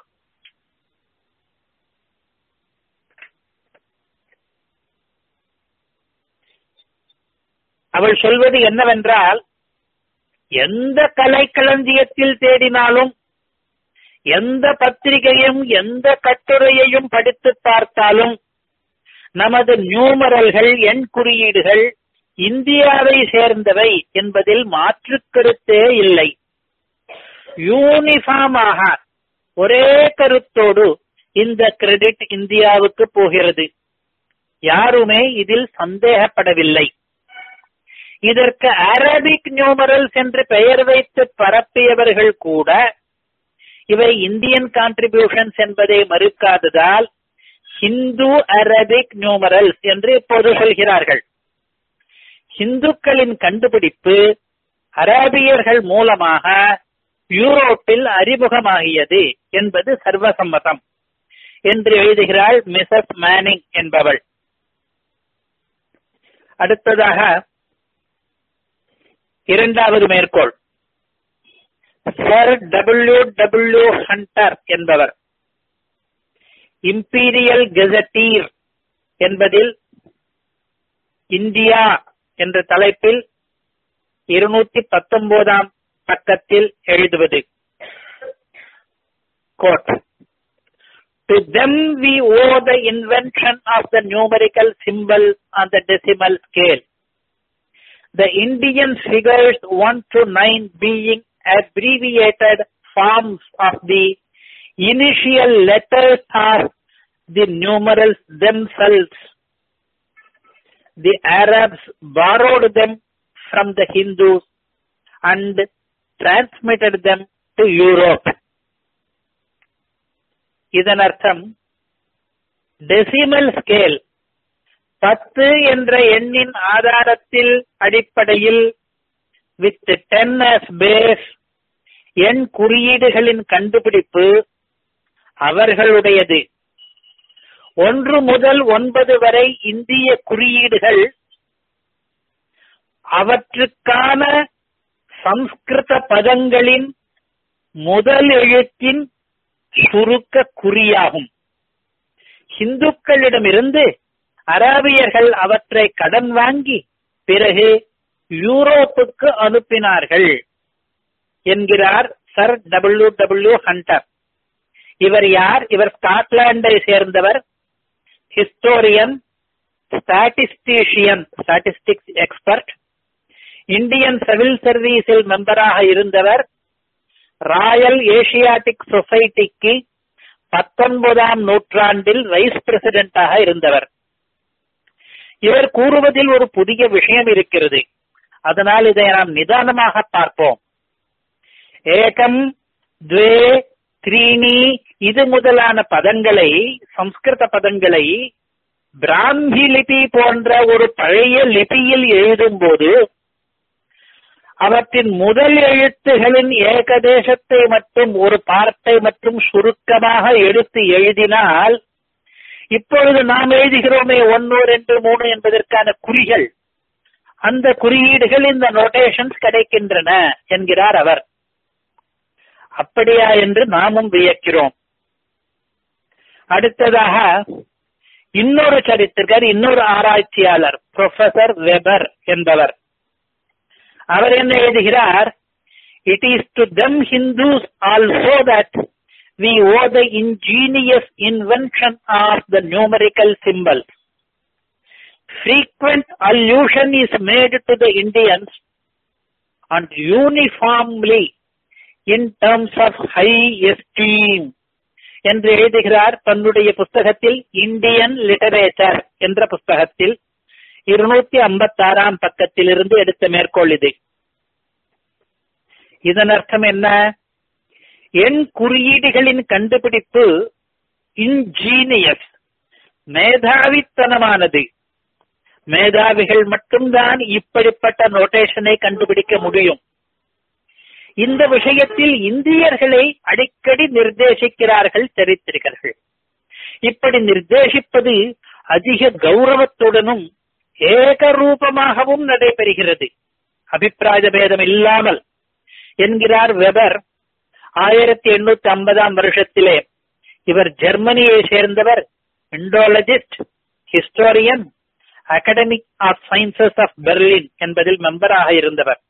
அவள் சொல்வது என்னவென்றால் எந்த கலைக்களஞ்சியத்தில் தேடினாலும் எந்த பத்திரிகையும் எந்த கட்டுரையையும் படித்து பார்த்தாலும் நமது நியூமரல்கள் எண் குறியீடுகள் இந்தியாவை சேர்ந்தவை என்பதில் மாற்று கருத்தே இல்லை யூனிஃபார்மாக ஒரே கருத்தோடு இந்த கிரெடிட் இந்தியாவுக்கு போகிறது யாருமே இதில் சந்தேகப்படவில்லை இதற்கு அரபிக் நியூமரல்ஸ் என்று பெயர் வைத்து பரப்பியவர்கள் கூட இவை இந்தியன் கான்ட்ரிபியூஷன்ஸ் என்பதை மறுக்காததால் ஹிந்து அரபிக் நியூமரல்ஸ் என்று இப்போது சொல்கிறார்கள் இந்துக்களின் கண்டுபிடிப்பு அரேபியர்கள் மூலமாக யூரோப்பில் அறிமுகமாகியது என்பது சர்வசம்மதம் என்று எழுதுகிறாள் மிசஸ் மேனிங் என்பவள் அடுத்ததாக இரண்டாவது மேற்கோள் சர் டபிள்யூ டபிள்யூ ஹண்டர் என்பவர் இம்பீரியல் கெசட்டீர் என்பதில் இந்தியா என்ற தலைப்பில் இருநூத்தி பத்தொன்பதாம் பக்கத்தில் எழுதுவது quote To them we owe the invention of the numerical symbol on the decimal scale. The Indian figures 1 to 9 being abbreviated forms of the initial letters of the numerals themselves. The Arabs borrowed them from the Hindus and transmitted them to Europe. இதன் அர்த்தம் decimal scale பத்து என்ற எண்ணின் ஆதாரத்தில் அடிப்படையில் with ten as base எண் குறியீடுகளின் கண்டுபிடிப்பு அவர்களுடையது ஒன்று முதல் ஒன்பது வரை இந்திய குறியீடுகள் அவற்றுக்கான சம்ஸ்கிருத பதங்களின் முதல் எழுத்தின் சுருக்க குறியாகும் இந்துக்களிடமிருந்து அராபியர்கள் அவற்றை கடன் வாங்கி பிறகு யூரோப்புக்கு அனுப்பினார்கள் என்கிறார் சர் டபிள்யூ டபிள்யூ ஹண்டர் இவர் யார் இவர் ஸ்காட்லாண்டை சேர்ந்தவர் historian statistician statistics expert Indian civil சர்வீஸில் மெம்பராக இருந்தவர் ராயல் ஏசியாட்டிக் சொசைட்டிக்கு பத்தொன்பதாம் நூற்றாண்டில் வைஸ் பிரசிடென்டாக இருந்தவர் இவர் கூறுவதில் ஒரு புதிய விஷயம் இருக்கிறது அதனால் இதை நாம் நிதானமாக பார்ப்போம் ஏகம் துவே த்ரீணி இது முதலான பதங்களை சம்ஸ்கிருத பதங்களை பிராமி லிபி போன்ற ஒரு பழைய லிபியில் எழுதும் போது அவற்றின் முதல் எழுத்துகளின் ஏகதேசத்தை மட்டும் ஒரு பார்ட்டை மட்டும் சுருக்கமாக எடுத்து எழுதினால் இப்பொழுது நாம் எழுதுகிறோமே ஒன்னு ரெண்டு மூணு என்பதற்கான குறிகள் அந்த குறியீடுகள் இந்த நோட்டேஷன்ஸ் கிடைக்கின்றன என்கிறார் அவர் அப்படியா என்று நாமும் வியக்கிறோம் அடுத்ததாக இன்னொரு சரித்திரர் இன்னொரு ஆராய்ச்சியாளர் ப்ரொஃபசர் வெபர் என்பவர் அவர் என்ன எழுதுகிறார் it is to them Hindus also that we owe the ingenious invention of the numerical symbol. Frequent allusion is made to the Indians and uniformly in terms of high esteem என்று எழுதுகிறார் தன்னுடைய புஸ்தகத்தில் Indian literature என்ற புஸ்தகத்தில் இருநூத்தி ஐம்பத்தி ஆறாம் பக்கத்திலிருந்து எடுத்த மேற்கோள் இது இதன் அர்த்தம் என்ன எண் குறியீடுகளின் கண்டுபிடிப்பு இன்ஜீனியஸ் மேதாவித்தனமானது மேதாவிகள் மட்டும்தான் இப்படிப்பட்ட நோட்டேஷனை கண்டுபிடிக்க முடியும் இந்த விஷயத்தில் இந்தியர்களை அடிக்கடி நிர்தேசிக்கிறார்கள் சரித்திரிகர்கள் இப்படி நிர்தேசிப்பது அதிக கௌரவத்துடனும் ஏகரூபமாகவும் நடைபெறுகிறது அபிப்பிராய பேதம் இல்லாமல் என்கிறார் வெபர் ஆயிரத்தி எண்ணூத்தி ஐம்பதாம் வருஷத்திலே இவர் ஜெர்மனியை சேர்ந்தவர் Indologist historian academic of sciences of Berlin என்பதில் மெம்பராக இருந்தவர்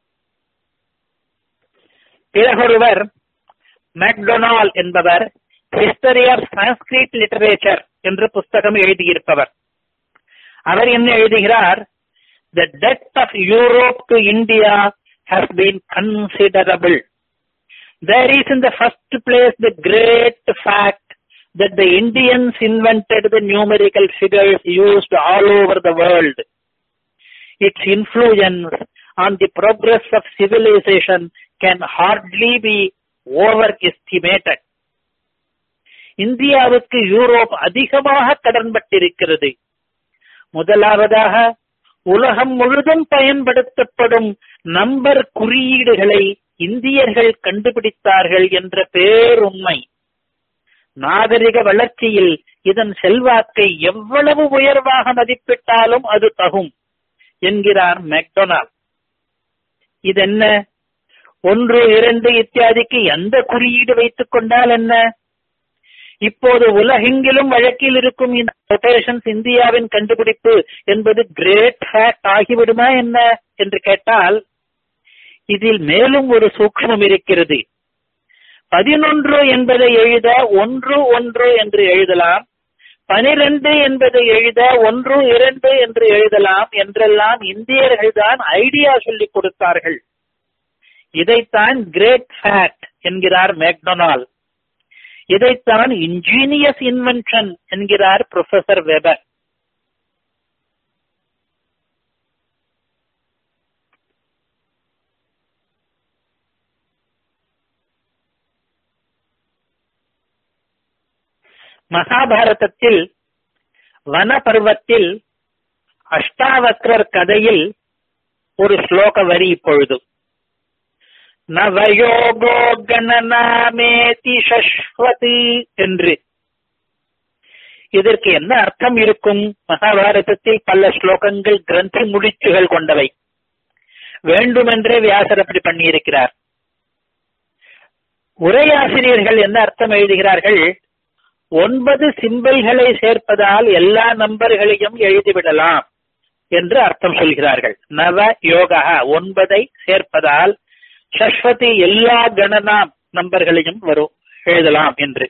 பிறகொருவர் மேக்டொனால் என்பவர் ஹிஸ்டரி ஆஃப் சான்ஸ்கிரிட் லிட்டரேச்சர் என்று புஸ்தகம் எழுதியிருப்பவர் அவர் என்ன எழுதுகிறார் the debt of Europe to India has been considerable There is in the first place the great fact that the Indians invented the numerical figures used all over the world. Its influence on the progress of civilization can hardly be overestimated. இந்தியாவுக்கு Europe அதிகமாக கடன்பட்டிருக்கிறது முதலாவதாக உலகம் முழுதும் பயன்படுத்தப்படும் number குறியீடுகளை இந்தியர்கள் கண்டுபிடித்தார்கள் என்ற பேருண்மை நாகரிக வளர்ச்சியில் இதன் செல்வாக்கை எவ்வளவு உயர்வாக மதிப்பிட்டாலும் அது தகும் என்கிறார் மெக்டொனால் இதென்ன ஒன்று இரண்டு இத்தியாதிக்கு எந்த குறியீடு வைத்துக் கொண்டால் என்ன இப்போது உலகெங்கிலும் வழக்கில் இருக்கும் இந்த கொட்டேஷன்ஸ் இந்தியாவின் கண்டுபிடிப்பு என்பது கிரேட் ஃபேக்ட் ஆகிவிடுமா என்ன என்று கேட்டால் இதில் மேலும் ஒரு சூக்மம் இருக்கிறது பதினொன்று என்பதை எழுத ஒன்று ஒன்று என்று எழுதலாம் பனிரெண்டு என்பதை எழுத ஒன்று இரண்டு என்று எழுதலாம் என்றெல்லாம் இந்தியர்கள் தான் ஐடியா சொல்லிக் கொடுத்தார்கள் இதைத்தான் கிரேட் ஃபேக்ட் என்கிறார் மேக்டொனால் இதைத்தான் இன்ஜீனியஸ் இன்வென்ஷன் என்கிறார் ப்ரொஃபசர் வெபர் மகாபாரதத்தில் வனபர்வத்தில் அஷ்டாவக்ரர் கதையில் ஒரு ஸ்லோக வரி இப்பொழுது நவயோகோ கணநாமேதி சஸ்வதி என்று இதற்கு என்ன அர்த்தம் இருக்கும் மகாபாரதத்தில் பல ஸ்லோகங்கள் கிரந்தி முடிச்சுகள் கொண்டவை வேண்டுமென்றே வியாசர் அப்படி பண்ணியிருக்கிறார் உரையாசிரியர்கள் என்ன அர்த்தம் எழுதுகிறார்கள் ஒன்பது சிம்பிள்களை சேர்ப்பதால் எல்லா நம்பர்களையும் எழுதிவிடலாம் என்று அர்த்தம் சொல்கிறார்கள் நவ யோகா ஒன்பதை சேர்ப்பதால் சஸ்வதி எல்லா கணனாம் நம்பர்களையும் வரும் எழுதலாம் என்று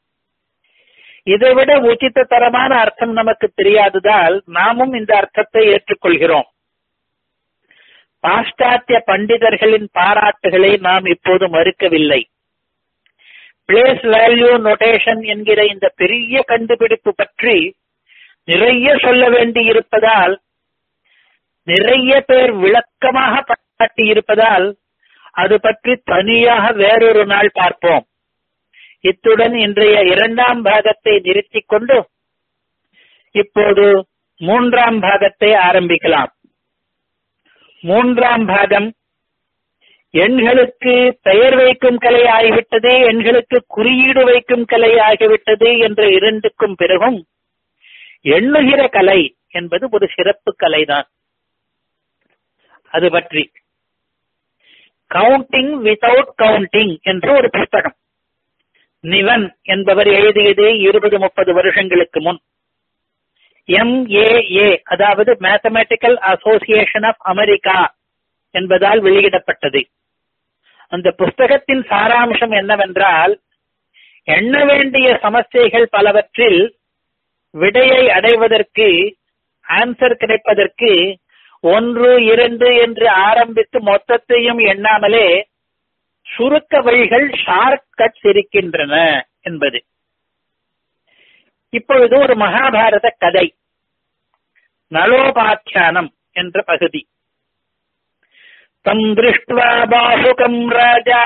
இதைவிட உச்சித்த தரமான அர்த்தம் நமக்கு தெரியாததால் நாமும் இந்த அர்த்தத்தை ஏற்றுக்கொள்கிறோம் பாশ্চাத்திய பண்டிதர்களின் பாராட்டுகளை நாம் இப்போது மறுக்கவில்லை பிளேஸ் வேல்யூ நொட்டேஷன் என்கிற இந்த பெரிய கண்டுபிடிப்பு பற்றி நிறைய சொல்ல வேண்டி இருப்பதால் நிறைய பேர் விளக்கமாக பாராட்டி இருப்பதால் அது பற்றி தனியாக வேறொரு நாள் பார்ப்போம் இத்துடன் இன்றைய இரண்டாம் பாகத்தை நிறுத்திக் கொண்டு இப்போது மூன்றாம் பாகத்தை ஆரம்பிக்கலாம் மூன்றாம் பாகம் எண்களுக்கு பெயர் வைக்கும் கலை ஆகிவிட்டது எண்களுக்கு குறியீடு வைக்கும் கலை ஆகிவிட்டது என்ற இரண்டுக்கும் பிறகும் எண்ணுகிற கலை என்பது ஒரு சிறப்பு கலைதான் அது பற்றி கவுண்டிங் வித்தவுட் கவுண்டிங் என்று ஒரு புஸ்தகம் நிவன் என்பவர் எழுதியது இருபது முப்பது வருஷங்களுக்கு முன் எம்ஏஏ அதாவது மேத்தமேட்டிக்கல் அசோசியேஷன் ஆஃப் அமெரிக்கா என்பதால் வெளியிடப்பட்டது அந்த புஸ்தகத்தின் சாராம்சம் என்னவென்றால் எண்ண வேண்டிய சமஸ்தைகள் பலவற்றில் விடையை அடைவதற்கு ஆன்சர் கிடைப்பதற்கு ஒன்று இரண்டு என்று ஆரம்பித்து மொத்தத்தையும் எண்ணாமலே சுருக்க வழிகள் ஷார்ட் கட்ஸ் இருக்கின்றன என்பது இப்பொழுது ஒரு மகாபாரத கதை நலோபாக்கியானம் என்ற பகுதி தம் திருஷ்டுவா பாசுகம் ராஜா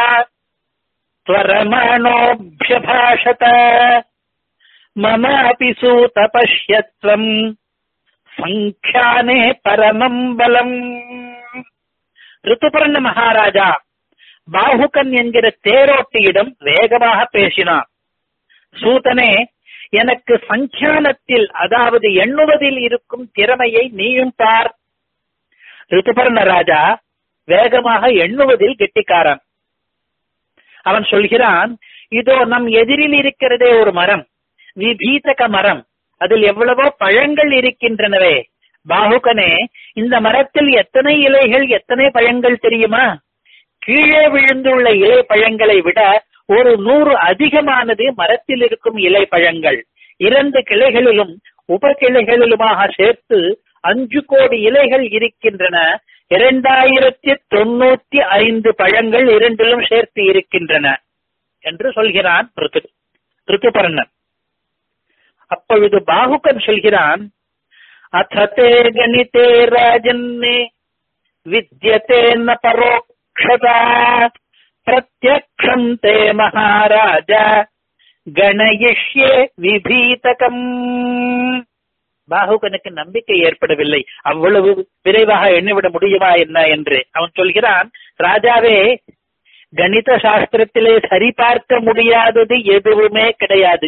त्वरमाणोऽभ्यभाषत ममापि सूत पश्यत्वम् சங்கியானே பரமம் பலம் ரித்துபர்ண மகாராஜா பாகுகன் என்கிற தேரோட்டியிடம் வேகமாக பேசினான் சூதனே எனக்கு சங்கியானத்தில் அதாவது எண்ணுவதில் இருக்கும் திறமையை நீயும் பார் ரித்துபர்ண ராஜா வேகமாக எண்ணுவதில் கெட்டிக்காரன் அவன் சொல்கிறான் இதோ நம் எதிரில் இருக்கிறதே ஒரு மரம் விபீதக மரம் அதில் எவ்வளவோ பழங்கள் இருக்கின்றனவே பாகுகனே இந்த மரத்தில் எத்தனை இலைகள் எத்தனை பழங்கள் தெரியுமா கீழே விழுந்துள்ள இலை பழங்களை விட ஒரு நூறு அதிகமானது மரத்தில் இருக்கும் இலை பழங்கள் இரண்டு கிளைகளிலும் உப கிளைகளிலுமாக சேர்த்து அஞ்சு கோடி இலைகள் இருக்கின்றன இரண்டாயிரத்தி தொண்ணூத்தி ஐந்து பழங்கள் இரண்டிலும் சேர்த்து இருக்கின்றன என்று சொல்கிறான் ரித்துபர்ணன் அப்பொழுது பாகுகன் சொல்கிறான் அத்தே கணிதே ராஜன்னே வித்யதே ந பரோக்ஷதா பிரத்யக்ஷம் தே மகாராஜ கணயிஷ்யே விபீதகம் பாகுகனுக்கு நம்பிக்கை ஏற்படவில்லை அவ்வளவு விரைவாக எண்ணிவிட முடியுமா என்ன என்று அவன் சொல்கிறான் ராஜாவே கணித சாஸ்திரத்திலே சரிபார்க்க முடியாதது எதுவுமே கிடையாது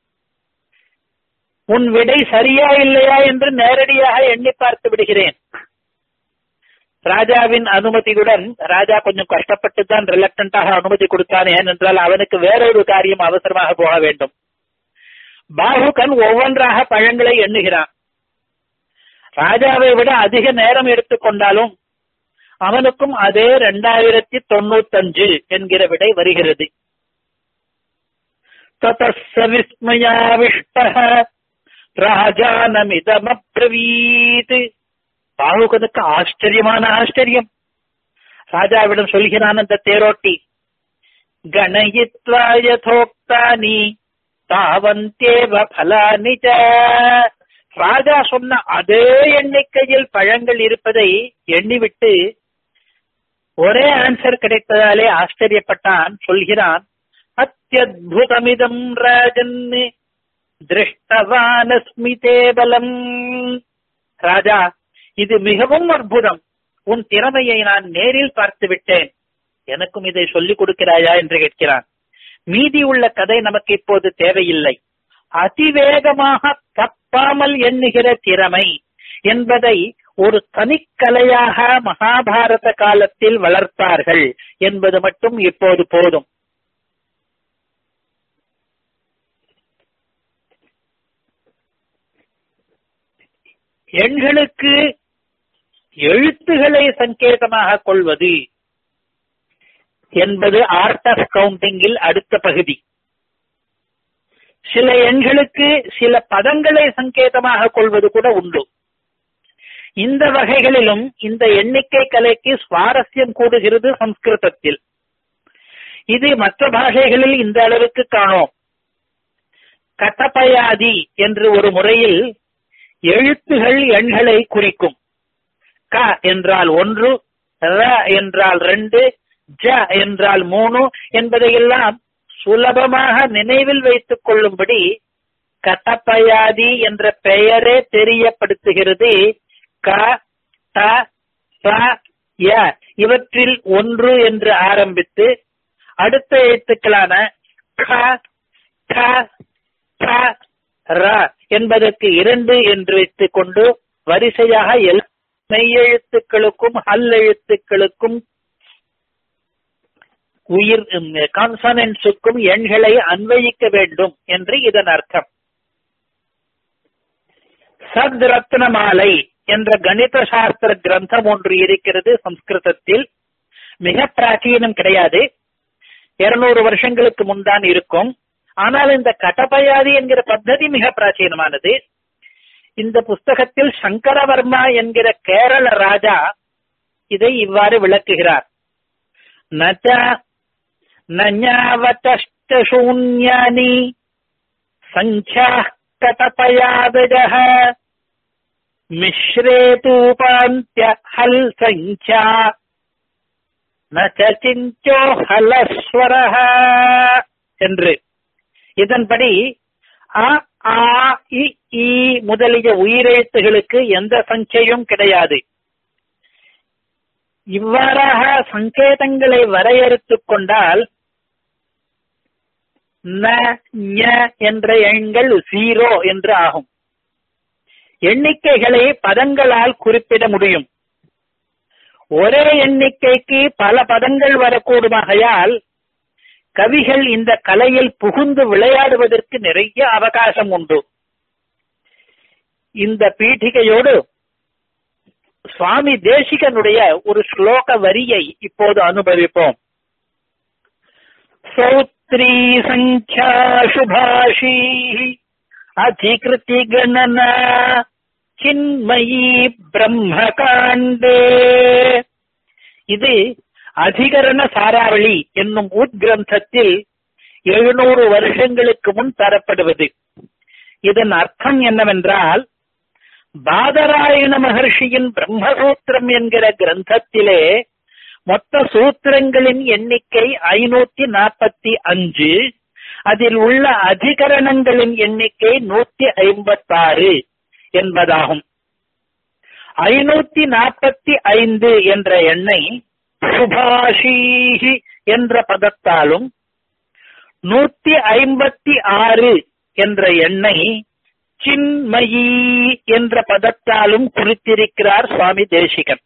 உன் விடை சரியா இல்லையா என்று நேரடியாக எண்ணி பார்த்து விடுகிறேன் ராஜாவின் அனுமதியுடன் ராஜா கொஞ்சம் கஷ்டப்பட்டு தான் ரிலக்டண்டாக அனுமதி கொடுத்தான் ஏனென்றால் அவனுக்கு வேறொரு காரியம் அவசரமாக போக வேண்டும் பாகுகன் ஒவ்வொன்றாக பழங்களை எண்ணுகிறான் ராஜாவை விட அதிக நேரம் எடுத்துக்கொண்டாலும் அவனுக்கும் அதே இரண்டாயிரத்தி தொண்ணூத்தஞ்சு என்கிற விடை வருகிறது விஸ்மயாவிஷ்ட ராஜானமிதமப்ரவீத் பாகுகனுக்கு ஆச்சரியமான ஆச்சரியம் ராஜாவிடம் சொல்கிறான் அந்த தேரோட்டி கணயித்வா யதோக்தானி தாவந்தேவ பலானி ராஜா சொன்ன அதே எண்ணிக்கையில் பழங்கள் இருப்பதை எண்ணிவிட்டு ஒரே ஆன்சர் கிடைத்ததாலே ஆச்சரியப்பட்டான் சொல்கிறான் அத்தியுதமிதம் ராஜன் திருஷ்டவானஸ்மி பலம் ராஜா இது மிகவும் அற்புதம் உன் திறமையை நான் நேரில் பார்த்து விட்டேன் எனக்கும் இதை சொல்லிக் கொடுக்கிறாயா என்று கேட்கிறான் மீதி உள்ள கதை நமக்கு இப்போது தேவையில்லை அதிவேகமாக தப்பாமல் எண்ணுகிற திறமை என்பதை ஒரு தனிக்கலையாக மகாபாரத காலத்தில் வளர்த்தார்கள் என்பது மட்டும் இப்போது போதும் எண்களுக்கு எழுத்துகளை சங்கேதமாக கொள்வது என்பது ஆர்ட் ஆஃப் கவுண்டிங்கில் அடுத்த பகுதி சில எண்களுக்கு சில பதங்களை சங்கேதமாக கொள்வது கூட உண்டு இந்த வகைகளிலும் இந்த எண்ணிக்கை கலைக்கு சுவாரஸ்யம் கூடுகிறது சம்ஸ்கிருதத்தில் இது மற்ற பாஷைகளில் இந்த அளவுக்கு காணோம் கட்டப்பயாதி என்று ஒரு முறையில் எழுத்துகள் எண்களை குறிக்கும் க என்றால் ஒன்று ர என்றால் ரெண்டு ஜ என்றால் மூணு என்பதையெல்லாம் சுலபமாக நினைவில் வைத்துக் கொள்ளும்படி கட்டப்பயாதி என்ற பெயரே தெரியப்படுத்துகிறது க ட ப ய இவற்றில் ஒன்று என்று ஆரம்பித்து அடுத்த எழுத்துக்களான க ட ட ர என்பதற்கு இரண்டு என்று வைத்துக் கொண்டு வரிசையாக எல்லா மெய்யெழுத்துக்களுக்கும் ஹல் எழுத்துக்களுக்கும் உயிர் கான்சனன்ஸுக்கும் எண்களை அன்வயிக்க வேண்டும் என்று இதன் அர்த்தம் சத் ரத்ன மாலை என்ற கணித சாஸ்திர கிரந்தம் ஒன்று இருக்கிறது சம்ஸ்கிருதத்தில் மிக பிராச்சீனம் கிடையாது இருநூறு வருஷங்களுக்கு முன்தான் இருக்கும் ஆனால் இந்த கடபயாதி என்கிற பத்ததி மிக பிராச்சீனமானது இந்த புஸ்தகத்தில் சங்கரவர்மா என்கிற கேரள ராஜா இதை இவ்வாறு விளக்குகிறார் நச்ச நஞாவதஷ்டூன்யானி சங்கியா கதபயாதஜः மிஸ்ரே தூபாந்திய ஹல் சங்கியா நச்சிஞ்சோ ஹலஸ்வரः என்று இதன்படி அ ஆ இ ஈ முதலிய உயிரெழுத்துகளுக்கு எந்த சங்கையும் கிடையாது இவ்வாறாக சங்கேதங்களை வரையறுத்துக் கொண்டால் ந ஞ என்ற எண்கள் ஜீரோ என்று ஆகும் எண்ணிக்கைகளை பதங்களால் குறிப்பிட முடியும் ஒரே எண்ணிக்கைக்கு பல பதங்கள் வரக்கூடுமாகையால் கவிகள் இந்த கலையில் புகுந்து விளையாடுவதற்கு நிறைய அவகாசம் உண்டு இந்த பீఠிகையோடு சுவாமி தேசிகனுடைய ஒரு ஸ்லோக வரியை இப்போது அனுபவிப்போம் சௌத்ரி சங்கியா சுபாஷி அதிகிருதி கணனா சின்மயி பிரம்மகாண்டே இது அதிகரண சாராவளி என்னும் உட்கிரந்தத்தில் எழுநூறு வருஷங்களுக்கு முன் தரப்படுவது இதன் அர்த்தம் என்னவென்றால் பாதராயண மகர்ஷியின் பிரம்மசூத்திரம் என்கிற கிரந்தத்திலே மொத்த சூத்திரங்களின் எண்ணிக்கை ஐநூத்தி நாற்பத்தி அஞ்சு அதில் உள்ள அதிகரணங்களின் எண்ணிக்கை நூத்தி ஐம்பத்தாறு என்பதாகும் ஐநூத்தி நாற்பத்தி ஐந்து என்ற எண்ணை சுபாஷீஹி என்ற பதத்தாலும் நூத்தி ஐம்பத்தி ஆறு என்ற எண்ணை சின்மயி என்ற பதத்தாலும் குறித்திருக்கிறார் சுவாமி தேசிகன்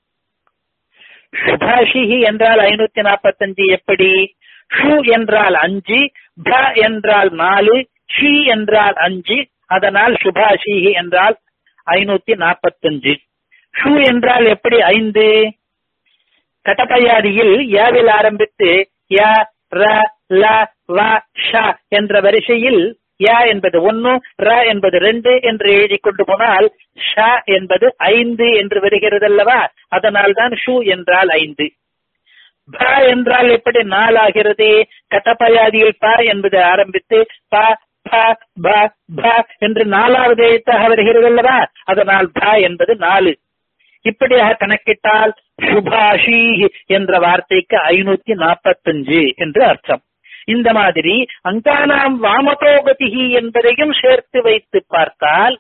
சுபாஷிஹி என்றால் ஐநூத்தி நாற்பத்தஞ்சு எப்படி ஷு என்றால் அஞ்சு ப என்றால் நாலு ஷி என்றால் அஞ்சு அதனால் சுபாஷிஹி என்றால் ஐநூத்தி நாற்பத்தஞ்சு ஷு என்றால் எப்படி ஐந்து கட்டப்பையாடியில் யாவில் ஆரம்பித்து ய ர ல வ ஷ என்ற வரிசையில் யா என்பது ஒன்னு ர என்பது ரெண்டு என்று எழுதி கொண்டு போனால் ஷ என்பது ஐந்து என்று வருகிறது அல்லவா அதனால் தான் ஷு என்றால் ஐந்து ப என்றால் எப்படி நாலாகிறது கட்டப்பயாதியில் ப என்பது ஆரம்பித்து ப ப ப ப என்று நாலாவது எழுத்தாக வருகிறது அல்லவா அதனால் ப என்பது நாலு இப்படியாக கணக்கிட்டால் சுபாஷி என்ற வார்த்தைக்கு ஐநூத்தி நாற்பத்தஞ்சு என்று அர்த்தம் இந்த மாதிரி அங்கானாம் வாமதோகதிகி என்பதையும் சேர்த்து வைத்து பார்த்தால்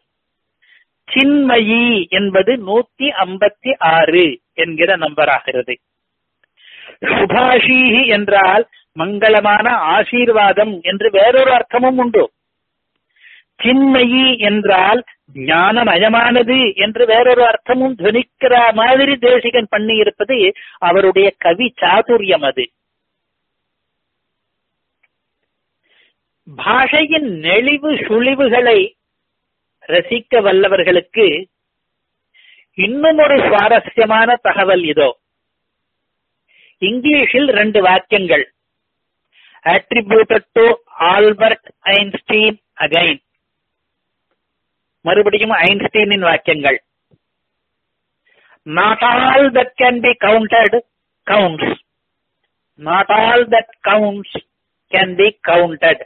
சின்மயி என்பது நூத்தி ஐம்பத்தி ஆறு என்கிற நம்பராகிறது சுபாஷீஹி என்றால் மங்களமான ஆசீர்வாதம் என்று வேறொரு அர்த்தமும் உண்டு சின்மயி என்றால் ஞானமயமானது என்று வேறொரு அர்த்தமும் துவனிக்கிற மாதிரி தேசிகன் பண்ணி இருப்பது அவருடைய கவி சாதுரியம் அது பாஷையின் நெளிவு சுழிவுகளை ரசிக்க வல்லவர்களுக்கு இன்னும் ஒரு சுவாரஸ்யமான தகவல் இதோ இங்கிலீஷில் ரெண்டு வாக்கியங்கள் attributed to Albert Einstein again மறுபடியும் ஐன்ஸ்டீனின் வாக்கியங்கள் not all that can be counted counts not all that counts can be counted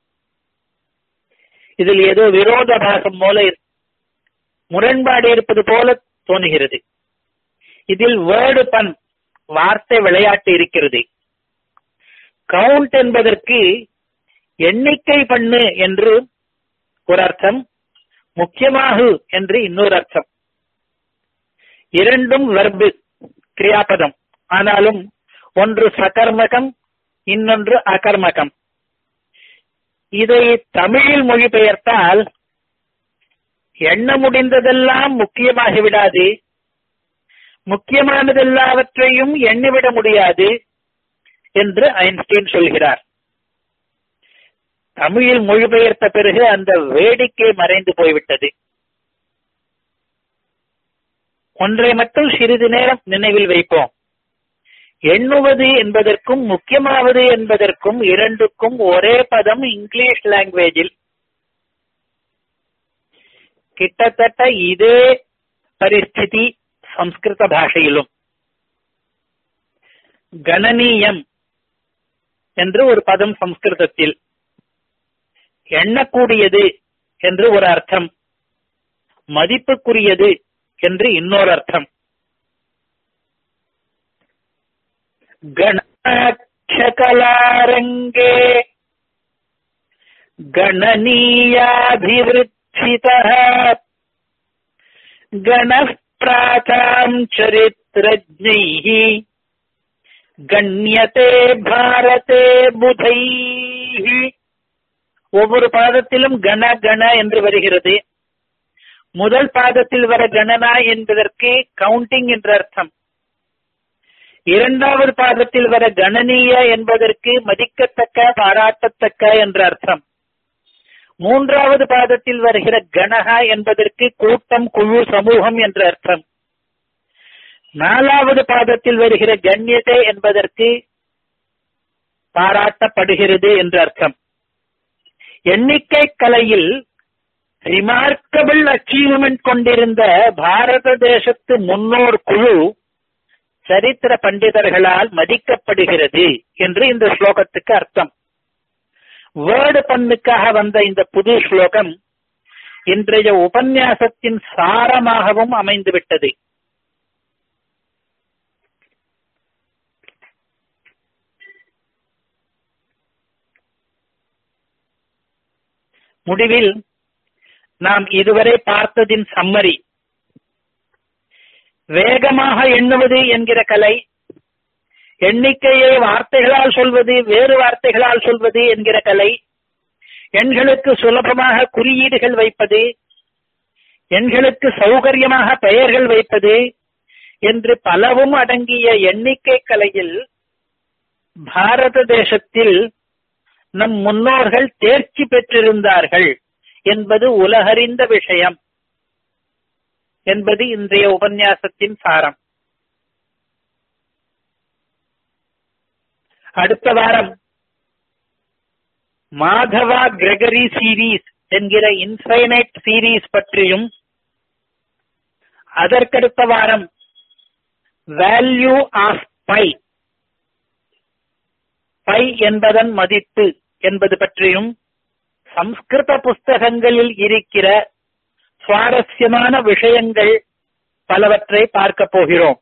இதில் ஏதோ விரோதாபாசம் போல முரண்பாடு இருப்பது போல தோணுகிறது இதில் வேர்டு பன் வார்த்தை விளையாட்டு இருக்கிறது கவுண்ட் என்பதற்கு எண்ணிக்கை பண்ணு என்று ஒரு அர்த்தம் முக்கியமாக என்று இன்னொரு அர்த்தம் இரண்டும் வர்பு கிரியாபதம் ஆனாலும் ஒன்று சகர்மகம் இன்னொன்று அகர்மகம் இதை தமிழில் மொழிபெயர்த்தால் எண்ண முடிந்ததெல்லாம் முக்கியமாகி விடாது முக்கியமானதெல்லாவற்றையும் எண்ணிவிட முடியாது என்று ஐன்ஸ்டீன் சொல்கிறார் தமிழில் மொழிபெயர்த்த பிறகு அந்த வேடிக்கை மறைந்து போய்விட்டது ஒன்றை மட்டும் சிறிது நேரம் நினைவில் வைப்போம் எண்ணுவது என்பதற்கும் முக்கியமாவது என்பதற்கும் இரண்டுக்கும் ஒரே பதம் இங்கிலீஷ் லாங்குவேஜில் கிட்டத்தட்ட இதே பரிஸ்திதி சம்ஸ்கிருத பாஷையிலும் கணனீயம் என்று ஒரு பதம் சம்ஸ்கிருதத்தில் எண்ணக்கூடியது என்று ஒரு அர்த்தம் மதிப்புக்குரியது என்று இன்னொரு அர்த்தம் கணாட்சகலாரங்கே गणनीयाभिवृत्सितः गणः प्राचाम् चरित्रज्ञैः கண்ணியத்தே பாரதே புதைஹி ஒவ்வொரு பாதத்திலும் கண கண என்று வருகிறது முதல் பாதத்தில் வர கணனா என்பதற்கு கவுண்டிங் என்ற அர்த்தம் இரண்டாவது பாதத்தில் வர கணனீய என்பதற்கு மதிக்கத்தக்க பாராட்டத்தக்க என்ற அர்த்தம் மூன்றாவது பாதத்தில் வருகிற கணகா என்பதற்கு கூட்டம் குழு சமூகம் என்ற அர்த்தம் நாலாவது பாதத்தில் வருகிற கண்ணியத்தை என்பதற்கு பாராட்டப்படுகிறது என்று அர்த்தம் எண்ணிக்கை கலையில் ரிமார்க்கபிள் அச்சீவ்மெண்ட் கொண்டிருந்த பாரத தேசத்து முன்னோர் குழு சரித்திர பண்டிதர்களால் மதிக்கப்படுகிறது என்று இந்த ஸ்லோகத்துக்கு அர்த்தம் வேர்டு பண்ணுக்காக வந்த இந்த புது ஸ்லோகம் இன்றைய உபன்யாசத்தின் சாரமாகவும் அமைந்துவிட்டது முடிவில் நாம் இதுவரை பார்த்ததின் சம்மரி வேகமாக எண்ணுவது என்கிற கலை எண்ணிக்கையை வார்த்தைகளால் சொல்வது வேறு வார்த்தைகளால் சொல்வது என்கிற கலை எண்களுக்கு சுலபமாக குறியீடுகள் வைப்பது எண்களுக்கு சௌகரியமாக பெயர்கள் வைப்பது என்று பலவும் அடங்கிய எண்ணிக்கை கலையில் பாரத தேசத்தில் நம் முன்னோர்கள் தேர்ச்சி பெற்றிருந்தார்கள் என்பது உலகறிந்த விஷயம் என்பது இன்றைய உபன்யாசத்தின் சாரம் அடுத்த வாரம் மாதவா கிரெகரி சீரீஸ் என்கிற இன்ஃபைனைட் சீரீஸ் பற்றியும் அதற்கடுத்த வாரம் வேல்யூ ஆஃப் பை பை என்பதன் மதிப்பு என்பது பற்றியும் சம்ஸ்கிருத புஸ்தகங்களில் இருக்கிற சுவாரஸ்யமான விஷயங்கள் பலவற்றை பார்க்க போகிறோம்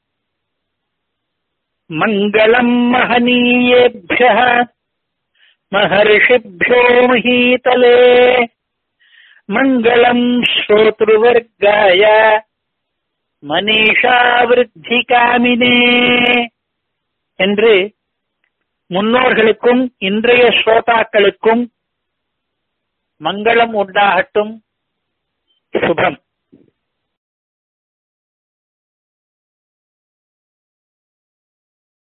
மங்களம் மகனீயேபிய மகர்ஷிபியோ மகீதலே மங்களம் ஸ்ரோத்ருவர்காய மனிஷா விருத்தி காமினே என்று முன்னோர்களுக்கும் இன்றைய ஸ்ரோதாக்களுக்கும் மங்களம் உண்டாகட்டும் சுபம்